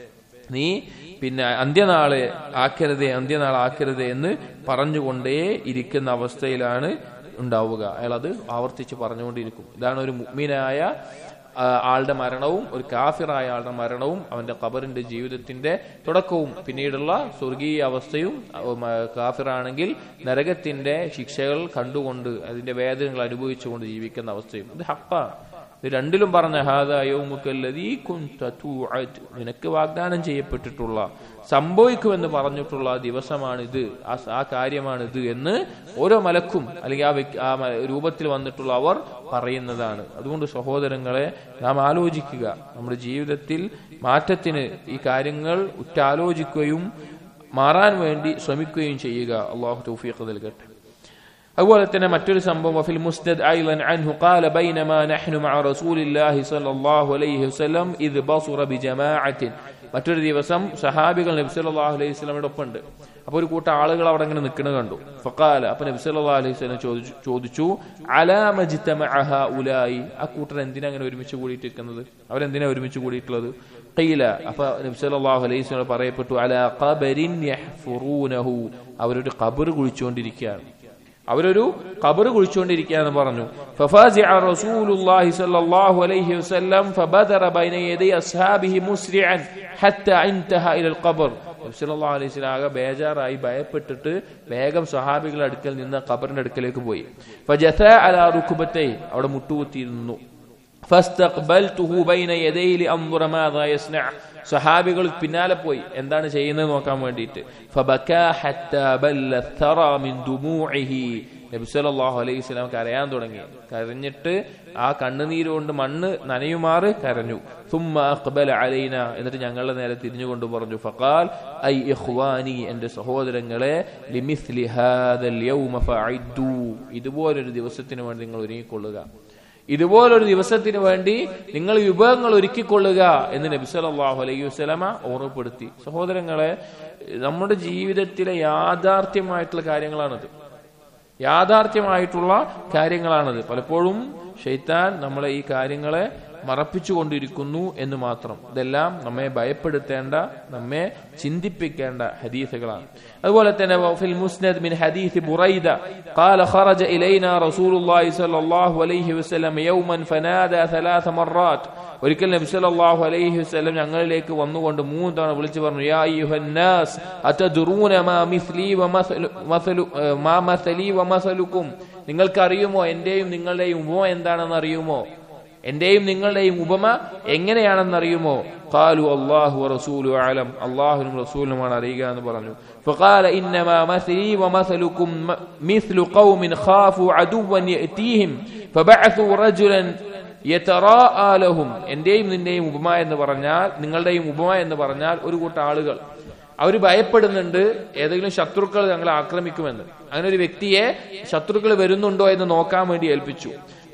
നീ പിന്നെ അന്ത്യനാളെ ആക്കരുതേ അന്ത്യനാൾ ആക്കരുതേ എന്ന് പറഞ്ഞുകൊണ്ടേ ഇരിക്കുന്ന അവസ്ഥയിലാണ് ഉണ്ടാവുക അയാൾ അത് ആവർത്തിച്ച് പറഞ്ഞുകൊണ്ടിരിക്കും ഇതാണ് ഒരു മുഗ്മിനായ ആ, ആളുടെ മരണവും ഒരു കാഫിറായ ആളുടെ മരണവും അവന്റെ ഖബറിന്റെ ജീവിതത്തിന്റെ തുടക്കവും പിന്നീടുള്ള സ്വർഗീയ അവസ്ഥയും ആ, മ, കാഫിറാണെങ്കിൽ നരകത്തിന്റെ ശിക്ഷകൾ കണ്ടുകൊണ്ട് അതിന്റെ വേദനകൾ അനുഭവിച്ചുകൊണ്ട് ജീവിക്കുന്ന അവസ്ഥയും ഇത് ഹക്കാണ് ഇത് രണ്ടിലും പറഞ്ഞ ഹാദാ യൗമുക്കല്ലദീ കുൻത തുഅദ് നിനക്ക് വാഗ്ദാനം ചെയ്യപ്പെട്ടിട്ടുള്ള സംഭവിക്കുമെന്ന് പറഞ്ഞിട്ടുള്ള ദിവസമാണിത് ആ സ- ആ കാര്യമാണിത് എന്ന് ഓരോ മലക്കും അല്ലെങ്കിൽ ആ വ്യക്തി ആ മ- രൂപത്തിൽ വന്നിട്ടുള്ള അവർ പറയുന്നതാണ് അതുകൊണ്ട് സഹോദരങ്ങളെ നാം ആലോചിക്കുക നമ്മുടെ ജീവിതത്തിൽ മാറ്റത്തിന് ഈ കാര്യങ്ങൾ ഉറ്റാലോചിക്കുകയും മാറാൻ വേണ്ടി ശ്രമിക്കുകയും ചെയ്യുക അള്ളാഹു തൗഫീഖ് നൽകട്ടെ അതുപോലെ തന്നെ മറ്റൊരു സംഭവം വഫിൽ മുസ്നദ് അയ്ലൻ അൻഹു ഖാല ബൈനമാ നഹ്നു മഅ റസൂലില്ലാഹി സ്വല്ലല്ലാഹു അലൈഹി വസല്ലം ഇദ് ബസുറ ബിജമാഅത്തിൻ മറ്റൊരു ദിവസം സഹാബികൾ നബി സല്ലല്ലാഹു അലൈഹി വസല്ലമയുടെ ഒപ്പം ഉണ്ട് അപ്പോൾ ഒരു കൂട്ടം ആളുകൾ അവിടെ ഇങ്ങനെ നിൽക്കുന്നത് കണ്ടു ഫഖാല അപ്പോൾ നബി സല്ലല്ലാഹു അലൈഹി വസല്ലം ചോദിച്ചു ചോദിച്ചു അലാ മജ്തമഅ ഹഉലായി ആ കൂട്ടർ എന്തിനാ അങ്ങനെ ഒരുമിച്ച് കൂടിയിട്ടിരിക്കുന്നത് അവരെന്തിനാ ഒരുമിച്ച് കൂടിയിട്ടുള്ളത് ഖീല അപ്പൊ നബി സല്ലല്ലാഹു അലൈഹി വസല്ലം പറയപ്പെട്ടു അലാ ഖബരിൻ യഹ്ഫുറൂനഹു അവരൊരു ഖബർ കുഴിച്ചുകൊണ്ടിരിക്കുകയാണ് അവരൊരു കബറ് കുഴിച്ചുകൊണ്ടിരിക്കുകയെന്ന് പറഞ്ഞു ففازع رسول الله صلى الله عليه وسلم فبدر بين يدي أصحابه مسرعا حتى انتهى إلى القبر നബി സല്ലല്ലാഹു അലൈഹി വസല്ലം ആകെ ബേജാറായി ഭയപ്പെട്ടിട്ട് വേഗം സ്വഹാബികളുടെ അടുക്കൽ നിന്ന് ഖബറിന്റെ അടുക്കലേക്ക് പോയി فجثى على ركبتيه അവിടെ മുട്ടുകുത്തിയിരുന്നു ഫസ്തഖ്ബൽതുഹു ബൈന യദൈഹി ലിഅൻദുറ മാദാ യസ്നഅ സഹാബികൾ പിന്നാലെ പോയി എന്താണ് ചെയ്യുന്നത് നോക്കാൻ വേണ്ടിയിട്ട് ഫബകാ ഹത്താ ബല്ല ഥറ മിൻ ദുമൂഇഹി നബി സല്ലല്ലാഹു അലൈഹി വസല്ലം കരയാൻ തുടങ്ങി കരഞ്ഞിട്ട് ആ കണ്ണുനീര് കൊണ്ട് മണ്ണ് നനയുമാറ് കരഞ്ഞു ثم അഖ്ബല അലൈന എന്നിട്ട് ഞങ്ങളുടെ നേരെ തിരിഞ്ഞുകൊണ്ട് പറഞ്ഞു ഫഖാൽ ഐ ഇഖ്വാനി എൻ്റെ സഹോദരങ്ങളെ ലിമിസ്ലി ഹാദൽ യൗമ ഫഅഇദ്ദു ഇതുപോലൊരു ദിവസത്തിന് വേണ്ടി നിങ്ങൾ ഒരുങ്ങിക്കൊള്ളുക ഇതുപോലൊരു ദിവസത്തിന് വേണ്ടി നിങ്ങൾ വിഭവങ്ങൾ ഒരുക്കിക്കൊള്ളുക എന്ന് നബി സല്ലല്ലാഹു അലൈഹി വസല്ലമ ഓർമ്മപ്പെടുത്തി സഹോദരങ്ങളെ നമ്മുടെ ജീവിതത്തിലെ യാഥാർത്ഥ്യമായിട്ടുള്ള കാര്യങ്ങളാണത് യാഥാർത്ഥ്യമായിട്ടുള്ള കാര്യങ്ങളാണത് പലപ്പോഴും ഷെയ്ത്താൻ നമ്മളെ ഈ കാര്യങ്ങളെ മറപ്പിച്ചുകൊണ്ടിരിക്കുന്നു എന്ന് മാത്രം ഇതെല്ലാം നമ്മെ ഭയപ്പെടുത്തേണ്ട നമ്മെ ചിന്തിപ്പിക്കേണ്ട ഹദീസുകളാണ് അതുപോലെ തന്നെ ഫിൽ മുസ്നദ് മിൻ ഹദീസ് ബുറൈദ قال خرج إلينا رسول الله صلى الله عليه وسلم يوما فنادى ثلاث مرات ഒരിക്കൽ നബി സല്ലല്ലാഹു അലൈഹി വസല്ലം ഞങ്ങളിലേക്ക് വന്നുകൊണ്ട് മൂന്ന് തവണ വിളിച്ചു പറഞ്ഞു യാ അയ്യുഹന്നാസ് അതദ്റൂന മാ മിസ്ലി വമസലു മസലു മാ മസലി വമസലുക്കും നിങ്ങൾക്ക് അറിയുമോ എന്റെയും നിങ്ങളുടെയും ഉപമ എന്താണെന്ന് അറിയുമോ എന്റെയും നിങ്ങളുടെയും ഉപമ എങ്ങനെയാണെന്ന് അറിയുമോ ഖാലു അല്ലാഹു വറസൂലു അലം അല്ലാഹുവും റസൂലുമാണ് അറിയുക എന്ന് പറഞ്ഞു فقال انما مثلي ومثلكم مثل قوم خافوا عدوا ياتيهم فبعثوا رجلا യതറാഅലഹും എന്റെയും നിന്റെയും ഉപമ എന്ന് പറഞ്ഞാൽ നിങ്ങളുടെയും ഉപമ എന്ന് പറഞ്ഞാൽ ഒരു കൂട്ടം ആളുകൾ അവർ ഭയപ്പെടുന്നുണ്ട് ഏതെങ്കിലും ശത്രുക്കൾ ഞങ്ങളെ ആക്രമിക്കുമെന്ന് അങ്ങനെ ഒരു വ്യക്തിയെ ശത്രുക്കൾ വരുന്നുണ്ടോ എന്ന് നോക്കാൻ വേണ്ടി ഏൽപ്പിച്ചു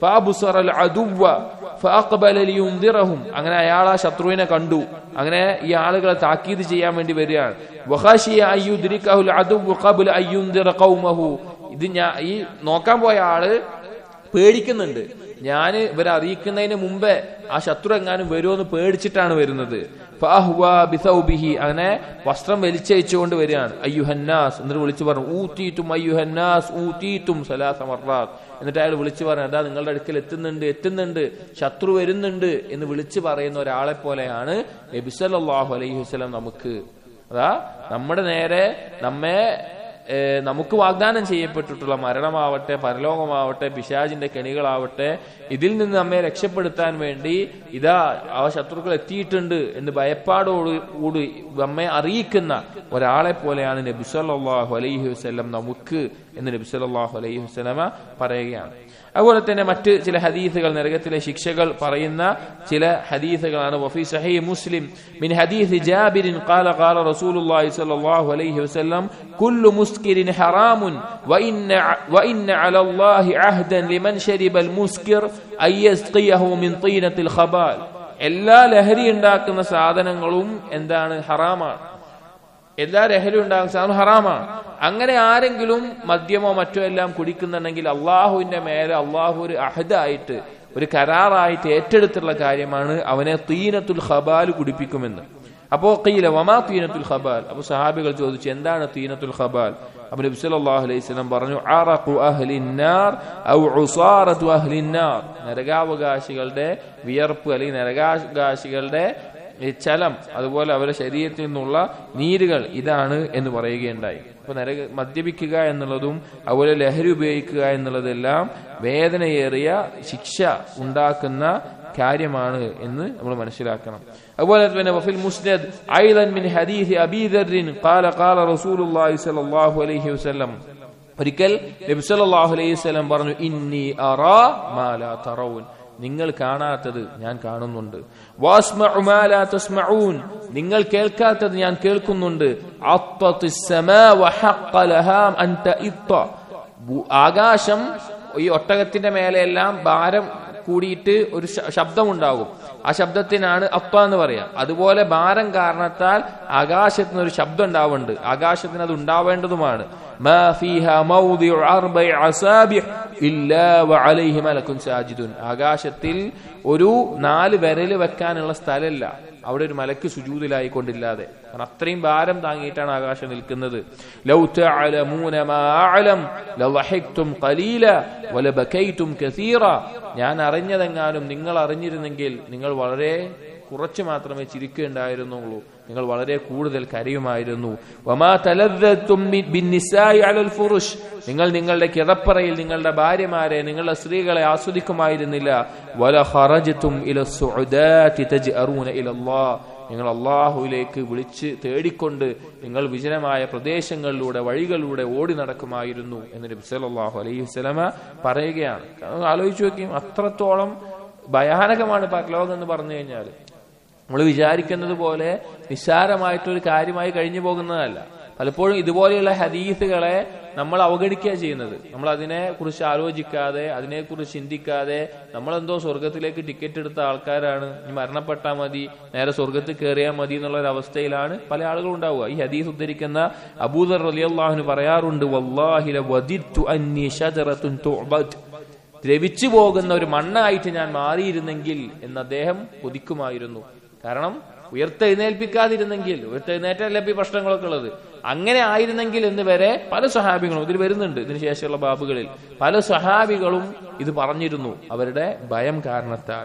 فأبصر العدو فأقبل لينذرهم അങ്ങനെ അയാൾ ആ ശത്രുവിനെ കണ്ടു അങ്ങനെ ഈ ആളുകളെ താക്കീത് ചെയ്യാൻ വേണ്ടി വരികയാണ് വഖാശിയ അയ്യുദ്രികഹുൽ അദുവ്വു ഖബ്ല അയ്യുൻദിറ ഖൗമഹു ഇത് ഞാൻ ഈ നോക്കാൻ പോയ ആള് പേടിക്കുന്നുണ്ട് ഞാൻ ഇവരെ അറിയിക്കുന്നതിന് മുമ്പേ ആ ശത്രു എങ്ങാനും വരുമെന്ന് പേടിച്ചിട്ടാണ് വരുന്നത് ഫഅഹ്വ ബിസൗബിഹി അങ്ങനെ വസ്ത്രം വലിച്ചയച്ചുകൊണ്ട് വരികയാണ് അയ്യുഹന്നാസ് എന്നിട്ട് വിളിച്ചു പറഞ്ഞു ഊത്തീറ്റും അയ്യുഹന്നാസ് ഊത്തീറ്റും സലാസ മർറാത്ത് എന്നിട്ട് അയാൾ വിളിച്ചു പറഞ്ഞു അതാ നിങ്ങളുടെ അടുക്കൽ എത്തുന്നുണ്ട് എത്തുന്നുണ്ട് ശത്രു വരുന്നുണ്ട് എന്ന് വിളിച്ചു പറയുന്ന ഒരാളെ പോലെയാണ് നബിസല്ലാഹു അലൈഹി വസ്ലം നമുക്ക് അതാ നമ്മുടെ നേരെ നമ്മെ ഏഹ് നമുക്ക് വാഗ്ദാനം ചെയ്യപ്പെട്ടിട്ടുള്ള മരണമാവട്ടെ പരലോകമാവട്ടെ പിശാജിന്റെ കെണികളാവട്ടെ ഇതിൽ നിന്ന് നമ്മെ രക്ഷപ്പെടുത്താൻ വേണ്ടി ഇതാ ആ ശത്രുക്കൾ എത്തിയിട്ടുണ്ട് എന്ന് ഭയപ്പാടോട് കൂടി നമ്മെ അറിയിക്കുന്ന ഒരാളെ പോലെയാണ് നബി സല്ലല്ലാഹു അലൈഹി വസല്ലം നമുക്ക് എന്ന് നബി സല്ലല്ലാഹു അലൈഹി വസല്ലമ പറയുകയാണ് അതുപോലെ തന്നെ മറ്റ് ചില ഹദീസുകൾ നരകത്തിലെ ശിക്ഷകൾ പറയുന്ന ചില ഹദീസുകളാണ് വഫി സഹീ മുസ്ലിം മിൻ ഹദീസ് ജാബിരിൻ ഖാല ഖാല റസൂലുള്ളാഹി സ്വല്ലല്ലാഹു അലൈഹി വസല്ലം കുല്ലു മുസ്കിരിൻ ഹറാമുൻ വഇന്ന വഇന്ന അലല്ലാഹി അഹ്ദൻ ലിമൻ ശരിബൽ മുസ്കിർ അയ്യസ്ഖിയഹു മിൻ തീനത്തിൽ ഖബാൽ എല്ലാ ലഹരി ഉണ്ടാക്കുന്ന സാധനങ്ങളും എന്താണ് ഹറാമാണ് എല്ലാ ലഹരി ഉണ്ടാകുന്ന സാധനം ഹറാമാണ് അങ്ങനെ ആരെങ്കിലും മദ്യമോ മറ്റോ എല്ലാം കുടിക്കുന്നുണ്ടെങ്കിൽ അള്ളാഹുവിന്റെ മേലെ അള്ളാഹു ഒരു അഹദായിട്ട് ഒരു കരാറായിട്ട് ഏറ്റെടുത്തുള്ള കാര്യമാണ് അവനെ തീനത്തുൽ ഖബാൽ കുടിപ്പിക്കുമെന്ന് അപ്പോ കീല വമാ തീനത്തുൽ ഖബാൽ അപ്പൊ സഹാബികൾ ചോദിച്ചു എന്താണ് തീനത്തുൽ ഖബാൽ അപ്പൊ നബി സല്ലല്ലാഹു അലൈഹി വസല്ലം പറഞ്ഞു അറഖു അഹ്ലിന്നാർ ഔ ഉസാറതു അഹ്ലിന്നാർ നരകാവകാശികളുടെ വിയർപ്പ് അല്ലെങ്കിൽ നരകാവകാശികളുടെ ഈ ചലം അതുപോലെ അവരുടെ ശരീരത്തിൽ നിന്നുള്ള നീരുകൾ ഇതാണ് എന്ന് പറയുകയുണ്ടായി അപ്പൊ നരക മദ്യപിക്കുക എന്നുള്ളതും അതുപോലെ ലഹരി ഉപയോഗിക്കുക എന്നുള്ളതെല്ലാം വേദനയേറിയ ശിക്ഷ ഉണ്ടാക്കുന്ന കാര്യമാണ് എന്ന് നമ്മൾ മനസ്സിലാക്കണം അതുപോലെ തന്നെ വഫിൽ മുസ്നദ് ഐലൻ മിൻ ഹദീസ് അബീ ദർറിൻ ഖാല ഖാല റസൂലുള്ളാഹി സ്വല്ലല്ലാഹു അലൈഹി വസല്ലം ഒരിക്കൽ നബി സല്ലല്ലാഹു അലൈഹി വസല്ലം പറഞ്ഞു ഇന്നി അറാ മാ ലാ തറൗൻ നിങ്ങൾ കാണാത്തത് ഞാൻ കാണുന്നുണ്ട് വാസ്മഉ മാ ലാ തസ്മഊൻ നിങ്ങൾ കേൾക്കാത്തത് ഞാൻ കേൾക്കുന്നുണ്ട് അത്തത്തിസ് സമാ വഹഖ ലഹാ അൻ തഇത്ത ഭൂ- ആകാശം ഈ ഒട്ടകത്തിന്റെ മേലെയെല്ലാം ഭാരം കൂടിയിട്ട് ഒരു ശ- ശബ്ദമുണ്ടാകും ആ ശബ്ദത്തിനാണ് അപ്പ എന്ന് പറയാം അതുപോലെ ഭാരം കാരണത്താൽ ആകാശത്തിന് ഒരു ശബ്ദം ഉണ്ടാവുന്നുണ്ട് ആകാശത്തിന് അത് ഉണ്ടാവേണ്ടതുമാണ് മാ ഫീഹാ മൗദിഉ അർബഇ അസാബിഹ് ഇല്ലാ വഅലൈഹി മലക്കുൻ സാജിദുൻ ആകാശത്തിൽ ഒരു നാല് വിരല് വെക്കാനുള്ള സ്ഥലമില്ല അവിടെ ഒരു മലക്ക് സുജൂതിലായിക്കൊണ്ടില്ലാതെ കാരണം അത്രയും ഭാരം താങ്ങിയിട്ടാണ് ആകാശം നിൽക്കുന്നത് ലൗ തഅലമൂന മാ അഅലം ലളഹിഖ്തും ഖലീല വലബകൈതും കസീറ ഞാൻ അറിഞ്ഞതെങ്ങാനും നിങ്ങൾ അറിഞ്ഞിരുന്നെങ്കിൽ നിങ്ങൾ വളരെ കുറച്ച് മാത്രമേ ചിരിക്കുകയുണ്ടായിരുന്നുള്ളൂ നിങ്ങൾ വളരെ കൂടുതൽ കരയുമായിരുന്നു വമാ തലദ്ദത്തും ബി- ബിന്നിസായി അലൽ ഫുറുഷ് നിങ്ങൾ നിങ്ങളുടെ കിടപ്പറയിൽ നിങ്ങളുടെ ഭാര്യമാരെ നിങ്ങളുടെ സ്ത്രീകളെ ആസ്വദിക്കുമായിരുന്നില്ല വല ഖറജത്തും ഇല സുഅദാതി തജ്അറൂന ഇലല്ലാഹ് നിങ്ങൾ അള്ളാഹുവിലേക്ക് വിളിച്ച് തേടിക്കൊണ്ട് നിങ്ങൾ വിജനമായ പ്രദേശങ്ങളിലൂടെ വഴികളിലൂടെ ഓടി നടക്കുമായിരുന്നു എന്ന് നബി സല്ലല്ലാഹു അലൈഹി വസല്ലമ പറയുകയാണ് കാരണം ആലോചിച്ചു നോക്കിയും അത്രത്തോളം ഭയാനകമാണ് പരലോകം എന്ന് പറഞ്ഞു കഴിഞ്ഞാൽ നമ്മൾ വിചാരിക്കുന്നത് പോലെ നിസ്സാരമായിട്ടൊരു കാര്യമായി കഴിഞ്ഞു പോകുന്നതല്ല പലപ്പോഴും ഇതുപോലെയുള്ള ഹദീസുകളെ നമ്മൾ അവഗണിക്കുക ചെയ്യുന്നത് നമ്മൾ അതിനെ കുറിച്ച് ആലോചിക്കാതെ അതിനെക്കുറിച്ച് ചിന്തിക്കാതെ നമ്മളെന്തോ സ്വർഗത്തിലേക്ക് ടിക്കറ്റ് എടുത്ത ആൾക്കാരാണ് ഇനി മരണപ്പെട്ടാൽ മതി നേരെ സ്വർഗത്തിൽ കയറിയാൽ മതി എന്നുള്ള ഒരു അവസ്ഥയിലാണ് പല ആളുകളും ഉണ്ടാവുക ഈ ഹദീസ് ഉദ്ധരിക്കുന്ന അബൂദർ റളിയല്ലാഹുവിന് പറയാറുണ്ട് വല്ലാഹില വദിത്തു അന്നി ഷജറത്തുൻ തുഅബദ് ദ്രവിച്ചു പോകുന്ന ഒരു മണ്ണായിട്ട് ഞാൻ മാറിയിരുന്നെങ്കിൽ എന്ന് അദ്ദേഹം കൊതിക്കുമായിരുന്നു കാരണം ഉയർത്തെഴുന്നേൽപ്പിക്കാതിരുന്നെങ്കിൽ ഉയർത്തെഴുന്നേറ്റല്ലേ ഇപ്പൊ ഈ പ്രശ്നങ്ങളൊക്കെ ഉള്ളത് അങ്ങനെ ആയിരുന്നെങ്കിൽ എന്ന് വരെ പല സഹാബികളും ഇതിൽ വരുന്നുണ്ട് ഇതിന് ശേഷമുള്ള ബാബുകളിൽ പല സഹാബികളും ഇത് പറഞ്ഞിരുന്നു അവരുടെ ഭയം കാരണത്താൽ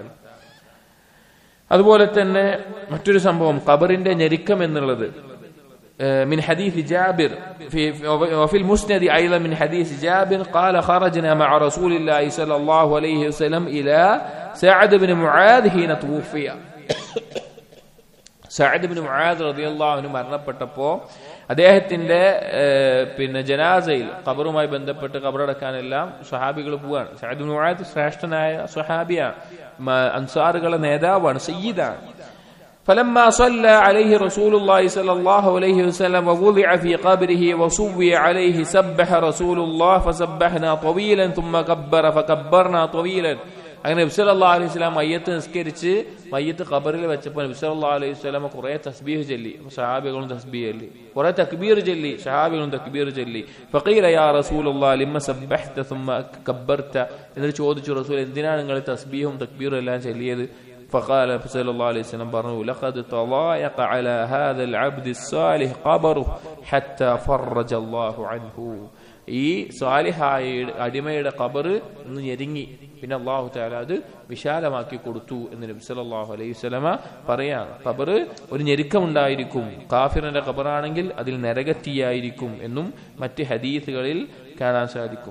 അതുപോലെ തന്നെ മറ്റൊരു സംഭവം ഖബറിന്റെ ഞെരുക്കം എന്നുള്ളത് من حديث جابر في وفي المسند أيضا من حديث جابر قال خرجنا مع رسول الله صلى الله عليه وسلم إلى سعد بن معاذ حين توفي സഅദ് ബിൻ മുആദ് റളിയല്ലാഹു അൻഹു മരണപ്പെട്ടപ്പോൾ അദ്ദേഹത്തിന്റെ ഏഹ്, പിന്നെ ജനാസയിൽ ഖബറുമായി ബന്ധപ്പെട്ട് ഖബറടക്കാനെല്ലാം സ്വഹാബികൾ പോവാണ് സഅദ് ബിൻ മുആദ് ശ്രേഷ്ഠനായ സ്വഹാബിയാണ് മ- അൻസാറുകളുടെ നേതാവാണ് സയ്യിദാണ് فلما صلى عليه رسول الله صلى الله عليه وسلم ووضع في قبره وصوي عليه سبح رسول الله فسبحنا طويلا ثم كبر فكبرنا طويلا അങ്ങനെ നബ്സല്ലാ അലൈഹി സ്വലാം മയ്യത്ത് നിസ്കരിച്ച് മയ്യത്ത് ഖബറിൽ വെച്ചപ്പോൾ നബ്സല്ലാ അലൈഹി സ്വലാം കുറെ തസ്ബീഹ് ചൊല്ലി സഹാബികളും തസ്ബീഹ് ചൊല്ലി കുറെ തക്ബീർ ചൊല്ലി സഹാബികളും തക്ബീർ ചൊല്ലി ഫഖീല യാ റസൂലുള്ളാ ലിമ്മ സബ്ബഹ്ത സുമ്മ കബ്ബർത എന്നിട്ട് ചോദിച്ചു റസൂൽ എന്തിനാണ് നിങ്ങൾ തസ്ബീഹും തക്ബീറും എല്ലാം ചൊല്ലിയത് فقال صلى الله عليه وسلم برنه لقد تضايق على هذا العبد الصالح قبره حتى فرج الله عنه ഈ സ്വാലിഹായ അടിമയുടെ കബറ് ഒന്ന് ഞെരുങ്ങി പിന്നെ അള്ളാഹു താല അത് വിശാലമാക്കി കൊടുത്തു എന്ന് നബി സല്ലല്ലാഹു അലൈഹി വസല്ലമ പറയാണ് കബറ് ഒരു ഞെരുക്കമുണ്ടായിരിക്കും കാഫിറിന്റെ കബറാണെങ്കിൽ അതിൽ നരകത്തിയായിരിക്കും എന്നും മറ്റ് ഹദീസുകളിൽ കാണാൻ സാധിക്കും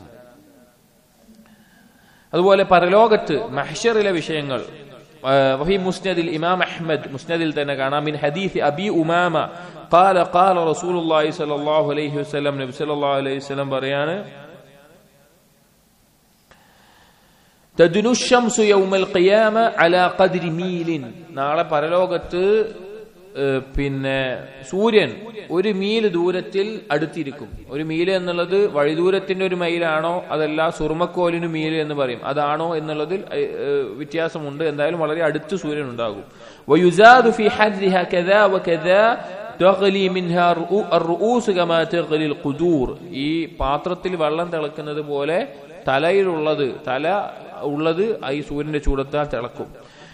അതുപോലെ പരലോകത്ത് മഹ്ഷറിലെ വിഷയങ്ങൾ وفي مسند الإمام أحمد مسند التنقانا من حديث أبي أمامة قال قال رسول الله صلى الله عليه وسلم نبي صلى الله عليه وسلم بريانا تدنو الشمس يوم القيامة على قدر ميل നാളെ പരലോകത്ത് പിന്നെ സൂര്യൻ ഒരു മീല് ദൂരത്തിൽ അടുത്തിരിക്കും ഒരു മീല് എന്നുള്ളത് വഴിദൂരത്തിന്റെ ഒരു മൈലാണോ അതല്ല സുർമക്കോലിന് മീല് എന്ന് പറയും അതാണോ എന്നുള്ളതിൽ വ്യത്യാസമുണ്ട് എന്തായാലും വളരെ അടുത്ത് സൂര്യൻ ഉണ്ടാകും ഈ പാത്രത്തിൽ വെള്ളം തിളക്കുന്നത് പോലെ തലയിലുള്ളത് തല ഉള്ളത് ഈ സൂര്യന്റെ ചൂടത്താൽ തിളക്കും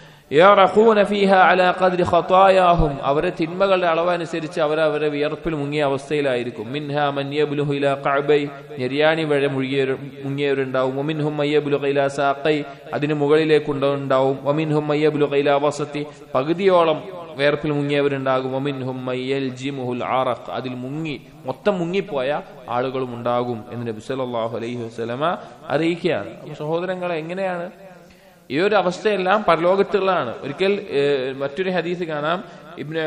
ഖതായാഹും അവരെ തിന്മകളുടെ അളവനുസരിച്ച് അവർ അവരെ വിയർപ്പിൽ മുങ്ങിയ അവസ്ഥയിലായിരിക്കും മിൻഹ മന്യബുലുഹു ഇലാ കഅബൈ ഞെരിയാണി വഴ മുഴുകിയ മുങ്ങിയവരുണ്ടാവും ഒമിൻഹും മയ്യബുലുഹ ഇലാ സാഖൈ അതിന് മുകളിലേക്ക് ഉണ്ടാവും ഒമിൻഹും മയ്യബുലുഹ ഇലാ വസത്തി പകുതിയോളം വേർപ്പിൽ മുങ്ങിയവരുണ്ടാകും ഒമിൻഹും മയ്യൽ ജിമുഹുൽ ആറഖ് അതിൽ മുങ്ങി മൊത്തം മുങ്ങിപ്പോയ ആളുകളും ഉണ്ടാകും എന്ന് നബി സല്ലല്ലാഹു അലൈഹി വസല്ലമ അറിയിക്കുകയാണ് സഹോദരങ്ങളെ എങ്ങനെയാണ് ഈ ഒരു അവസ്ഥയെല്ലാം പരലോകത്തുള്ളതാണ് ഒരിക്കൽ മറ്റൊരു ഹദീസ് കാണാം ഇബ്ന്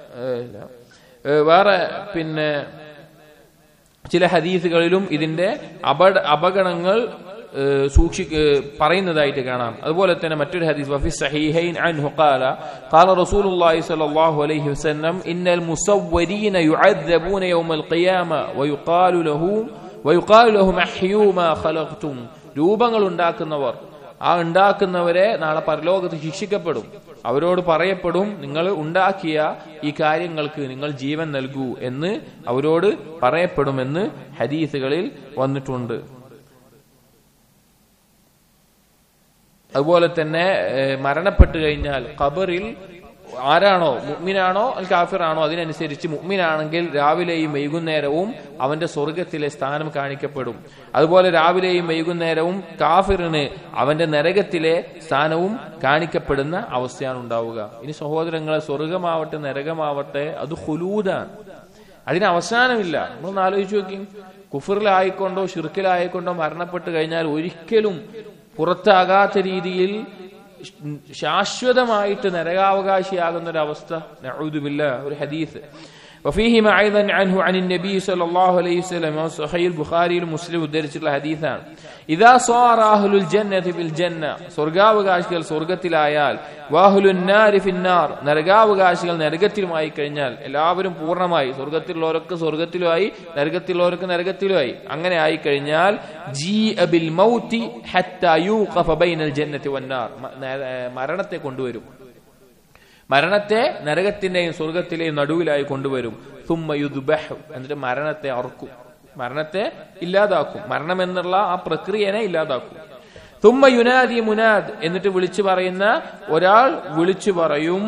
വേറെ പിന്നെ ചില ഹദീസുകളിലും ഇതിന്റെ അപട അപകടങ്ങൾ സൂക്ഷി പറയുന്നതായിട്ട് കാണാം അതുപോലെ തന്നെ മറ്റൊരു ഹദീസ് വഫി സഹീഹൈൻ അൻഹു ഖാല ഖാല റസൂലുള്ളാഹി സ്വല്ലല്ലാഹു അലൈഹി വസല്ലം ഇന്നൽ മുസവ്വരീന യുഅദ്ദബൂന യൗമൽ ഖിയാമ വയുഖാലു ലഹു വയുഖാലു ലഹും അഹ്യൂ മാ ഖലഖ്തും രൂപങ്ങൾ ഉണ്ടാക്കുന്നവർ ആ ഉണ്ടാക്കുന്നവരെ നാളെ പരലോകത്ത് ശിക്ഷിക്കപ്പെടും അവരോട് പറയപ്പെടും നിങ്ങൾ ഉണ്ടാക്കിയ ഈ കാര്യങ്ങൾക്ക് നിങ്ങൾ ജീവൻ നൽകൂ എന്ന് അവരോട് പറയപ്പെടുമെന്ന് ഹദീസുകളിൽ വന്നിട്ടുണ്ട് അതുപോലെ തന്നെ മരണപ്പെട്ടു കഴിഞ്ഞാൽ ഖബറിൽ ആരാണോ മുഗ്മിനാണോ കാഫിറാണോ അതിനനുസരിച്ച് മുഗ്മിനാണെങ്കിൽ രാവിലെയും വൈകുന്നേരവും അവന്റെ സ്വർഗത്തിലെ സ്ഥാനം കാണിക്കപ്പെടും അതുപോലെ രാവിലെയും വൈകുന്നേരവും കാഫിറിന് അവന്റെ നരകത്തിലെ സ്ഥാനവും കാണിക്കപ്പെടുന്ന അവസ്ഥയാണ് ഉണ്ടാവുക ഇനി സഹോദരങ്ങളെ സ്വർഗമാവട്ടെ നരകമാവട്ടെ അത് ഹുലൂദാണ് അതിന് അവസാനമില്ല നമ്മളൊന്ന് ആലോചിച്ച് നോക്കി കുഫറിലായിക്കൊണ്ടോ ഷിർക്കിലായിക്കൊണ്ടോ മരണപ്പെട്ട് കഴിഞ്ഞാൽ ഒരിക്കലും പുറത്താകാത്ത രീതിയിൽ ശാശ്വതമായിട്ട് നരകാവകാശിയാകുന്ന ഒരു അവസ്ഥ നഊദുബില്ല ഒരു ഹദീസ് وفيهما أيضا عنه عن النبي صلى الله عليه وسلم صحيح البخاري المسلم ഉദ്ധരിച്ചിട്ടുള്ള ഹദീസാണ് إذا صار أهل الجنة في الجنة സ്വർഗാവകാശികൾ സ്വർഗത്തിലായാൽ വാഹുലു النار في النار നരകാവകാശികൾ നരകത്തിലുമായി കഴിഞ്ഞാൽ എല്ലാവരും പൂർണ്ണമായി സ്വർഗത്തിലുള്ളവരൊക്കെ സ്വർഗത്തിലുമായി നരകത്തിലുള്ളവരൊക്കെ നരകത്തിലുമായി അങ്ങനെ ആയി കഴിഞ്ഞാൽ ജി അബിൽ മൗതി ഹത്താ യൂഖഫ ബൈനൽ ജന്നത്തി വന്നാർ മരണത്തെ കൊണ്ടുവരും മരണത്തെ നരകത്തിന്റെയും സ്വർഗത്തിലെയും നടുവിലായി കൊണ്ടുവരും തുമ്മയുദ്ബഹ് എന്നിട്ട് മരണത്തെ അറക്കും മരണത്തെ ഇല്ലാതാക്കും മരണം എന്നുള്ള ആ പ്രക്രിയനെ ഇല്ലാതാക്കും തുമ്മ യുനാദി മുനാദ് എന്നിട്ട് വിളിച്ചു പറയുന്ന ഒരാൾ വിളിച്ചു പറയും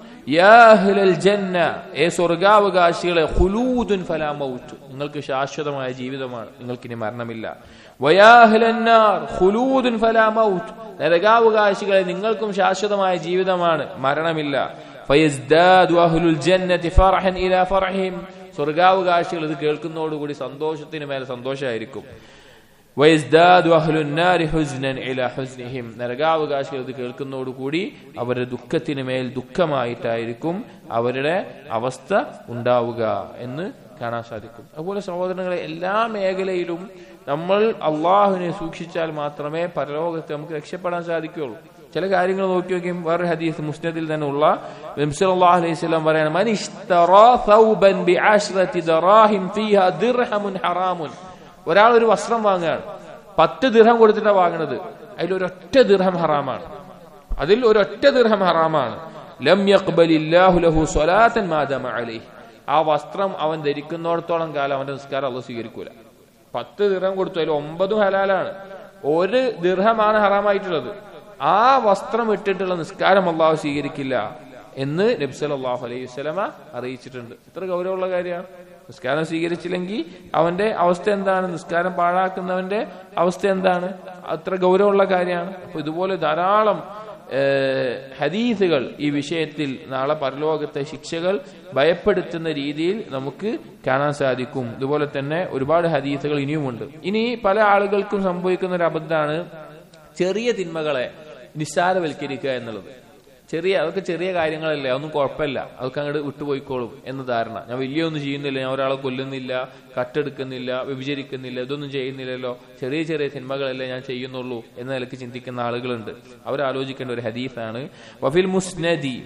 ജന്ന ഏ സ്വർഗാവകാശികളെ ഹുലൂദുൻ ഫലാമൗത്ത് നിങ്ങൾക്ക് ശാശ്വതമായ ജീവിതമാണ് നിങ്ങൾക്കിനി മരണമില്ല വയാഹ്ലന്നാർ ഹുലൂദുൻ ഫലാമൗത്ത് നരകാവകാശികളെ നിങ്ങൾക്കും ശാശ്വതമായ ജീവിതമാണ് മരണമില്ല ഫയസ്ദാദു അഹ്ലുൽ ജന്നതി ഫറഹൻ ഇലാ ഫറഹിം സ്വർഗാവകാശികൾ ഇത് കേൾക്കുന്നതോടുകൂടി സന്തോഷത്തിന് മേലെ സന്തോഷമായിരിക്കും വയസ്ദാദു അഹ്ലുന്നാരി ഹുസ്നൻ ഇലാ ഹുസ്നിഹിം നരകാവകാശികൾ ഇത് കേൾക്കുന്നതോടുകൂടി അവരുടെ ദുഃഖത്തിന് മേൽ ദുഃഖമായിട്ടായിരിക്കും അവരുടെ അവസ്ഥ ഉണ്ടാവുക എന്ന് കാണാൻ സാധിക്കും അതുപോലെ സഹോദരങ്ങളെ എല്ലാ മേഖലയിലും നമ്മൾ അള്ളാഹുവിനെ സൂക്ഷിച്ചാൽ മാത്രമേ പരലോകത്ത് നമുക്ക് രക്ഷപ്പെടാൻ സാധിക്കുകയുള്ളൂ ചില കാര്യങ്ങൾ നോക്കി നോക്കിയും വേറെ ഹദീസ് മുസ്നദിൽ തന്നെ ഉള്ള നബ്സല്ലാഹു അലൈഹി സ്വലം പറയാണ് "മൻ ഇഷ്തറാ ഥൗബൻ ബിഅശ്റതി ദറാഹിം ഫീഹാ ദിർഹമുൻ ഹറാമുൻ ഒരാൾ ഒരു വസ്ത്രം വാങ്ങുകയാണ് പത്ത് ദിർഹം കൊടുത്തിട്ടാണ് വാങ്ങുന്നത് അതിൽ ഒരൊറ്റ ദിർഹം ഹറാമാണ് അതിൽ ഒരൊറ്റ ദിർഹം ഹറാമാണ് ലം യഖ്ബലില്ലാഹു ലഹു സ്വലാത്തൻ മാദമ അലൈഹി ആ വസ്ത്രം അവൻ ധരിക്കുന്നിടത്തോളം കാലം അവന്റെ നിസ്കാരം അള്ളാഹ് സ്വീകരിക്കൂല പത്ത് ദിർഹം കൊടുത്തു അതിൽ ഒമ്പതും ഹലാലാണ് ഒരു ദിർഹമാണ് ഹറാമായിട്ടുള്ളത് ആ വസ്ത്രം ഇട്ടിട്ടുള്ള നിസ്കാരം അള്ളാഹു സ്വീകരിക്കില്ല എന്ന് നബി സല്ലല്ലാഹു അലൈഹി വസല്ലമ അറിയിച്ചിട്ടുണ്ട് ഇത്ര ഗൗരവമുള്ള കാര്യമാണ് നിസ്കാരം സ്വീകരിച്ചില്ലെങ്കിൽ അവന്റെ അവസ്ഥ എന്താണ് നിസ്കാരം പാഴാക്കുന്നവന്റെ അവസ്ഥ എന്താണ് അത്ര ഗൗരവമുള്ള കാര്യമാണ് അപ്പൊ ഇതുപോലെ ധാരാളം ഏഹ്, ഹദീസുകൾ ഈ വിഷയത്തിൽ നാളെ പരലോകത്തെ ശിക്ഷകൾ ഭയപ്പെടുത്തുന്ന രീതിയിൽ നമുക്ക് കാണാൻ സാധിക്കും ഇതുപോലെ തന്നെ ഒരുപാട് ഹദീസുകൾ ഇനിയുമുണ്ട് ഇനി പല ആളുകൾക്കും സംഭവിക്കുന്ന ഒരു അബദ്ധമാണ് ചെറിയ തിന്മകളെ നിസ്സാരവൽക്കരിക്കുക എന്നുള്ളത് ചെറിയ അതൊക്കെ ചെറിയ കാര്യങ്ങളല്ലേ അതൊന്നും കുഴപ്പമില്ല അതൊക്കെ അങ്ങോട്ട് വിട്ടുപോയിക്കോളും എന്ന ധാരണ ഞാൻ വലിയൊന്നും ചെയ്യുന്നില്ല ഞാൻ ഒരാളെ കൊല്ലുന്നില്ല കട്ടെടുക്കുന്നില്ല വ്യഭിചരിക്കുന്നില്ല ഇതൊന്നും ചെയ്യുന്നില്ലല്ലോ ചെറിയ ചെറിയ സിനിമകളല്ലേ ഞാൻ ചെയ്യുന്നുള്ളൂ എന്ന നിലയ്ക്ക് ചിന്തിക്കുന്ന ആളുകളുണ്ട് അവരാലോചിക്കേണ്ട ഒരു ഹദീസാണ് വഫിൽ മുസ്നദി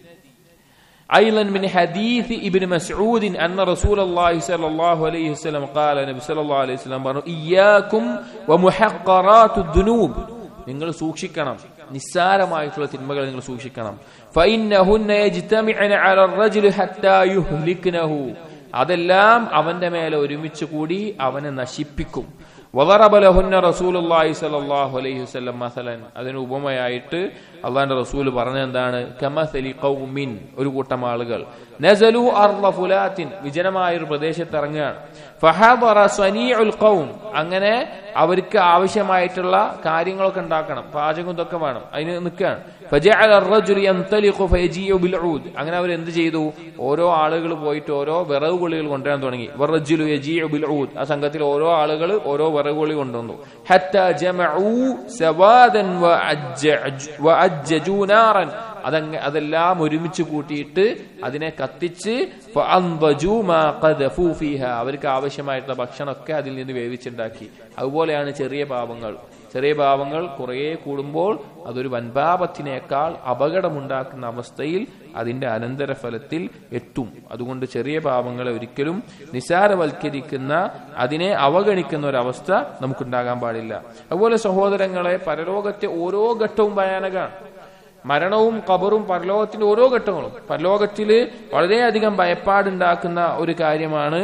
أيضا من حديث ابن مسعود أن رسول الله صلى الله عليه وسلم قال النبي صلى الله عليه وسلم പറഞ്ഞു, إياكم ومحقرات الذنوب നിങ്ങൾ സൂക്ഷിക്കണം നിസ്സാരമായിട്ടുള്ള തിന്മകൾ നിങ്ങൾ സൂക്ഷിക്കണം فإنهن يجتمعن على الرجل حتى يهلكنه അതെല്ലാം അവന്റെ മേലെ ഒരുമിച്ച് കൂടി അവനെ നശിപ്പിക്കും وضرب لهن رسول الله صلى الله عليه وسلم مثلا അതിന് ഉപമയായിട്ട് അള്ളാന്റെ റസൂൽ പറഞ്ഞ എന്താണ് കമസലി ഖൗമിൻ ഒരു കൂട്ടം ആളുകൾ നസലു അർള ഫുലാത്തിൻ വിജനമായ ഒരു പ്രദേശത്ത് ഇറങ്ങുകയാണ് ഫഹദറ സ്വനീഉൽ ഖൗം അങ്ങനെ അവർക്ക് ആവശ്യമായിട്ടുള്ള കാര്യങ്ങളൊക്കെ ഉണ്ടാക്കണം പാചകം ഇതൊക്കെ വേണം അതിന് നിൽക്കുകയാണ് ഫജഅല الرجل ينطلق فيجيء بالعود അങ്ങനെ അവർ എന്ത് ചെയ്തു ഓരോ ആളുകൾ പോയിട്ട് ഓരോ വിറക് കൊള്ളികൾ കൊണ്ടുവരാൻ തുടങ്ങി വറജുലു യജീഉ ബിൽഊദ് ആ സംഘത്തിൽ ഓരോ ആളുകൾ ഓരോ വിറക് കൊള്ളി കൊണ്ടുവന്നു ഹത്താ ജമഉ സവാദൻ വഅജ്ജ- വഅജ്ജജു നാറൻ അതങ്ങ അതെല്ലാം ഒരുമിച്ച് കൂട്ടിയിട്ട് അതിനെ കത്തിച്ച് ഫഅൻദജു മാ ഖദഫു ഫീഹാ അവർക്ക് ആവശ്യമായിട്ടുള്ള ഭക്ഷണമൊക്കെ അതിൽ നിന്ന് വേവിച്ചുണ്ടാക്കി അതുപോലെയാണ് ചെറിയ പാപങ്ങൾ ചെറിയ പാപങ്ങൾ കുറേ കൂടുമ്പോൾ അതൊരു വൻപാപത്തിനേക്കാൾ അപകടമുണ്ടാക്കുന്ന അവസ്ഥയിൽ അതിന്റെ അനന്തരഫലത്തിൽ എത്തും അതുകൊണ്ട് ചെറിയ പാപങ്ങളെ ഒരിക്കലും നിസാരവൽക്കരിക്കുന്ന അതിനെ അവഗണിക്കുന്ന ഒരവസ്ഥ നമുക്കുണ്ടാകാൻ പാടില്ല അതുപോലെ സഹോദരങ്ങളെ പരലോകത്തെ ഓരോ ഘട്ടവും ഭയാനകമാണ് മരണവും കബറും പരലോകത്തിന്റെ ഓരോ ഘട്ടങ്ങളും പരലോകത്തില് വളരെയധികം ഭയപ്പാടുണ്ടാക്കുന്ന ഒരു കാര്യമാണ്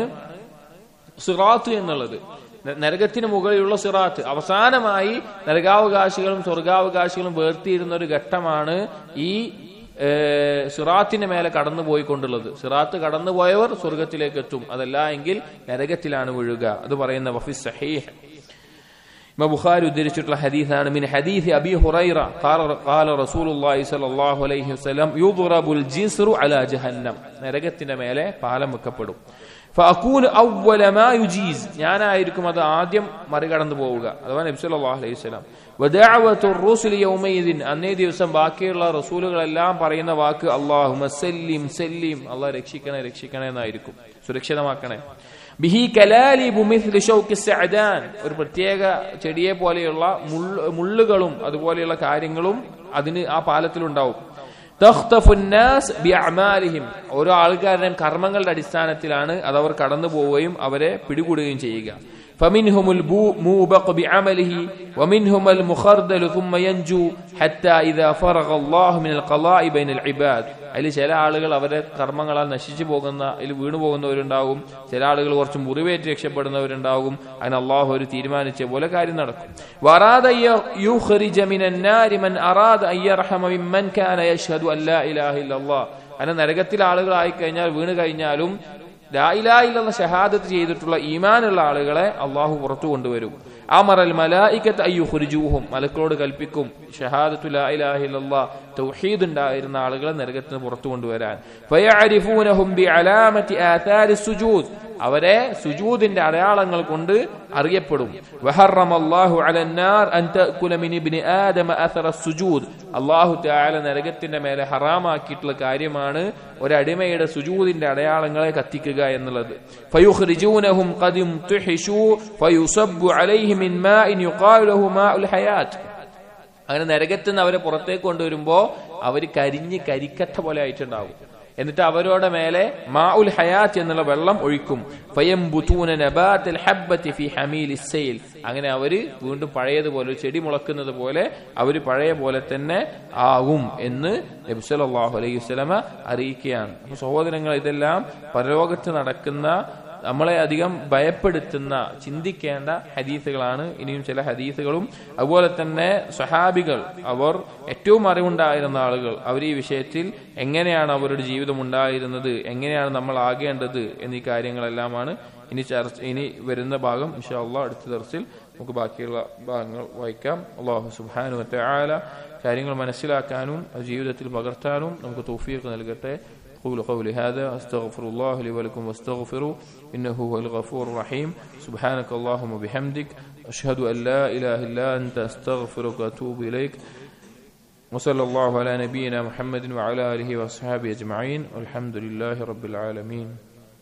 സിറാത്ത് എന്നുള്ളത് ന- നരകത്തിന് മുകളിലുള്ള സിറാത്ത് അവസാനമായി നരകാവകാശികളും സ്വർഗാവകാശികളും വേർത്തിയിരുന്ന ഒരു ഘട്ടമാണ് ഈ ഏഹ്, സിറാത്തിന്റെ മേലെ കടന്നു പോയിക്കൊണ്ടുള്ളത് സിറാത്ത് കടന്നുപോയവർ സ്വർഗത്തിലേക്ക് എത്തും അതല്ല എങ്കിൽ നരകത്തിലാണ് വീഴുക അത് പറയുന്ന വഫിസ് സഹീഹ് ഇമാം ബുഖാരി ഉദ്ധരിച്ചിട്ടുള്ള ഹദീസാണ് മിൻ ഹദീസ് അബി ഹുറൈറ ഖാല ഖാല റസൂലുള്ളാഹി സ്വല്ലല്ലാഹു അലൈഹി വസല്ലം യുദ്റബുൽ ജിസ്റു അലാ ജഹന്നം നരകത്തിന്റെ മേലെ പാലം വെക്കപ്പെടും ഫഅകൂൻ അവ്വല മാ യുജീസ് ഞാനായിരിക്കും അത് ആദ്യം മറികടന്നു പോവുക അഥവാ നബി സല്ലല്ലാഹു അലൈഹി വസല്ലം വദഅവത്തു റുസുൽ യൗമയിദിൻ അന്നേ ദിവസം ബാക്കിയുള്ള റസൂലുകളെല്ലാം പറയുന്ന വാക്ക് അല്ലാഹുമ്മ സല്ലിം സല്ലിം അല്ലാഹ് രക്ഷിക്കണേ രക്ഷിക്കണേ എന്നായിരിക്കും സുരക്ഷിതമാക്കണേ ബിഹി കലാലിബു മിസ്ലി ഷൗക്കി സഅദാൻ ഒരു പ്രത്യേക ചെടിയെ പോലെയുള്ള മുള്ള് മുള്ളുകളും അതുപോലെയുള്ള കാര്യങ്ങളും അതിന് ആ പാലത്തിലുണ്ടാവും തഖ്തഫു الناس ബിഅമാലിഹിം ഓരോ ആൾക്കാരുടെയും കർമ്മങ്ങളുടെ അടിസ്ഥാനത്തിലാണ് അത് അവർ കടന്നു പോവുകയും അവരെ പിടികൂടുകയും ചെയ്യുക فمنهم الموبق بعمله ومنهم المخردل ثم ينجو حتى إذا فرغ الله من القضاء بين العباد അതിൽ ചില ആളുകൾ അവരുടെ കർമ്മങ്ങളാൽ നശിച്ചു പോകുന്ന അതിൽ വീണു പോകുന്നവരുണ്ടാകും ചില ആളുകൾ കുറച്ച് മുറിവേറ്റ് രക്ഷപ്പെടുന്നവരുണ്ടാകും അതിന് അള്ളാഹു ഒരു തീരുമാനിച്ച പോലെ കാര്യം നടക്കും വറാദ യുഖ്രിജ മിനൻ നാരി മൻ അറാദ അൻ യർഹമ മിമ്മൻ കാന യശ്ഹദു അല്ലാ ഇലാഹ ഇല്ലല്ലാഹ് അങ്ങനെ നരകത്തിൽ ആളുകളായി കഴിഞ്ഞാൽ വീണ് കഴിഞ്ഞാലും ലായിലായില്ലെന്ന ഷഹാദത്ത് ചെയ്തിട്ടുള്ള ഈമാനുള്ള ആളുകളെ അള്ളാഹു പുറത്തു കൊണ്ടുവരും അമറൽ മലായിക്കത്ത് അയ്യുഹുർജൂഹും മലക്കളോട് കൽപ്പിക്കും ഷഹാദത്തു ലായിലാഹില്ലാ തൗഹീദ് ഉണ്ടായിരുന്ന ആളുകളെ നരകത്തിന് പുറത്തു കൊണ്ടുവരാൻ ഫയഅരിഫൂനഹും ബിഅലാമത്തി ആഥാരി സുജൂദ് അവരെ സുജൂദിന്റെ അടയാളങ്ങൾ കൊണ്ട് അറിയപ്പെടും വഹറമല്ലാഹു അലന്നാർ അൻ തഅകുല മിൻ ഇബ്നി ആദമ അഥറ സുജൂദ് അല്ലാഹു തആല നരകത്തിന്റെ മേലെ ഹറാമാക്കിയിട്ടുള്ള കാര്യമാണ് ഒരടിമയുടെ സുജൂദിന്റെ അടയാളങ്ങളെ കത്തിക്കുക എന്നുള്ളത് ഫയുഖ്രിജൂനഹും ഖദിം തുഹിഷു ഫയുസബ്ബു അലൈഹി മിൻ മാഇൻ യുഖാലു ലഹു മാഉൽ ഹയാത്ത് അങ്ങനെ നരകത്തിൽ നിന്ന് അവരെ പുറത്തേക്ക് കൊണ്ടുവരുമ്പോൾ അവർ കരിഞ്ഞ് കരിക്കട്ട പോലെ ആയിട്ടുണ്ടാവും എന്നിട്ട് അവരുടെ മേലെ മാ ഉൽ ഹയാത്ത് എന്നുള്ള വെള്ളം ഒഴിക്കും ഫയംബുതൂന നബാത്തിൽ ഹബ്ബത്തി ഫി ഹമീൽ ഇസ്സൈൽ അങ്ങനെ അവര് വീണ്ടും പഴയതുപോലെ ഒരു ചെടി മുളക്കുന്നത് പോലെ അവര് പഴയ പോലെ തന്നെ ആകും എന്ന് നബി സല്ലല്ലാഹു അലൈഹി വസല്ലമ അറിയിക്കുകയാണ് അപ്പൊ സഹോദരങ്ങൾ ഇതെല്ലാം പരലോകത്ത് നടക്കുന്ന നമ്മളെ അധികം ഭയപ്പെടുത്തുന്ന ചിന്തിക്കേണ്ട ഹദീസുകളാണ് ഇനിയും ചില ഹദീസുകളും അതുപോലെ തന്നെ സഹാബികൾ അവർ ഏറ്റവും അറിവുണ്ടായിരുന്ന ആളുകൾ അവർ ഈ വിഷയത്തിൽ എങ്ങനെയാണ് അവരുടെ ജീവിതം ഉണ്ടായിരുന്നത് എങ്ങനെയാണ് നമ്മൾ ആകേണ്ടത് എന്നീ കാര്യങ്ങളെല്ലാമാണ് ഇനി ചർച്ച ഇനി വരുന്ന ഭാഗം ഇൻഷാ അള്ളാഹ് അടുത്ത ദർസിൽ നമുക്ക് ബാക്കിയുള്ള ഭാഗങ്ങൾ വായിക്കാം അള്ളാഹു സുബാനു ആല കാര്യങ്ങൾ മനസ്സിലാക്കാനും അത് ജീവിതത്തിൽ പകർത്താനും നമുക്ക് തൗഫീഖ് നൽകട്ടെ أقول قولي هذا أستغفر الله لي ولكم واستغفروا إنه هو الغفور الرحيم سبحانك اللهم وبحمدك أشهد أن لا إله إلا أنت أستغفرك وأتوب إليك وصلى الله على نبينا محمد وعلى آله وأصحابه أجمعين والحمد لله رب العالمين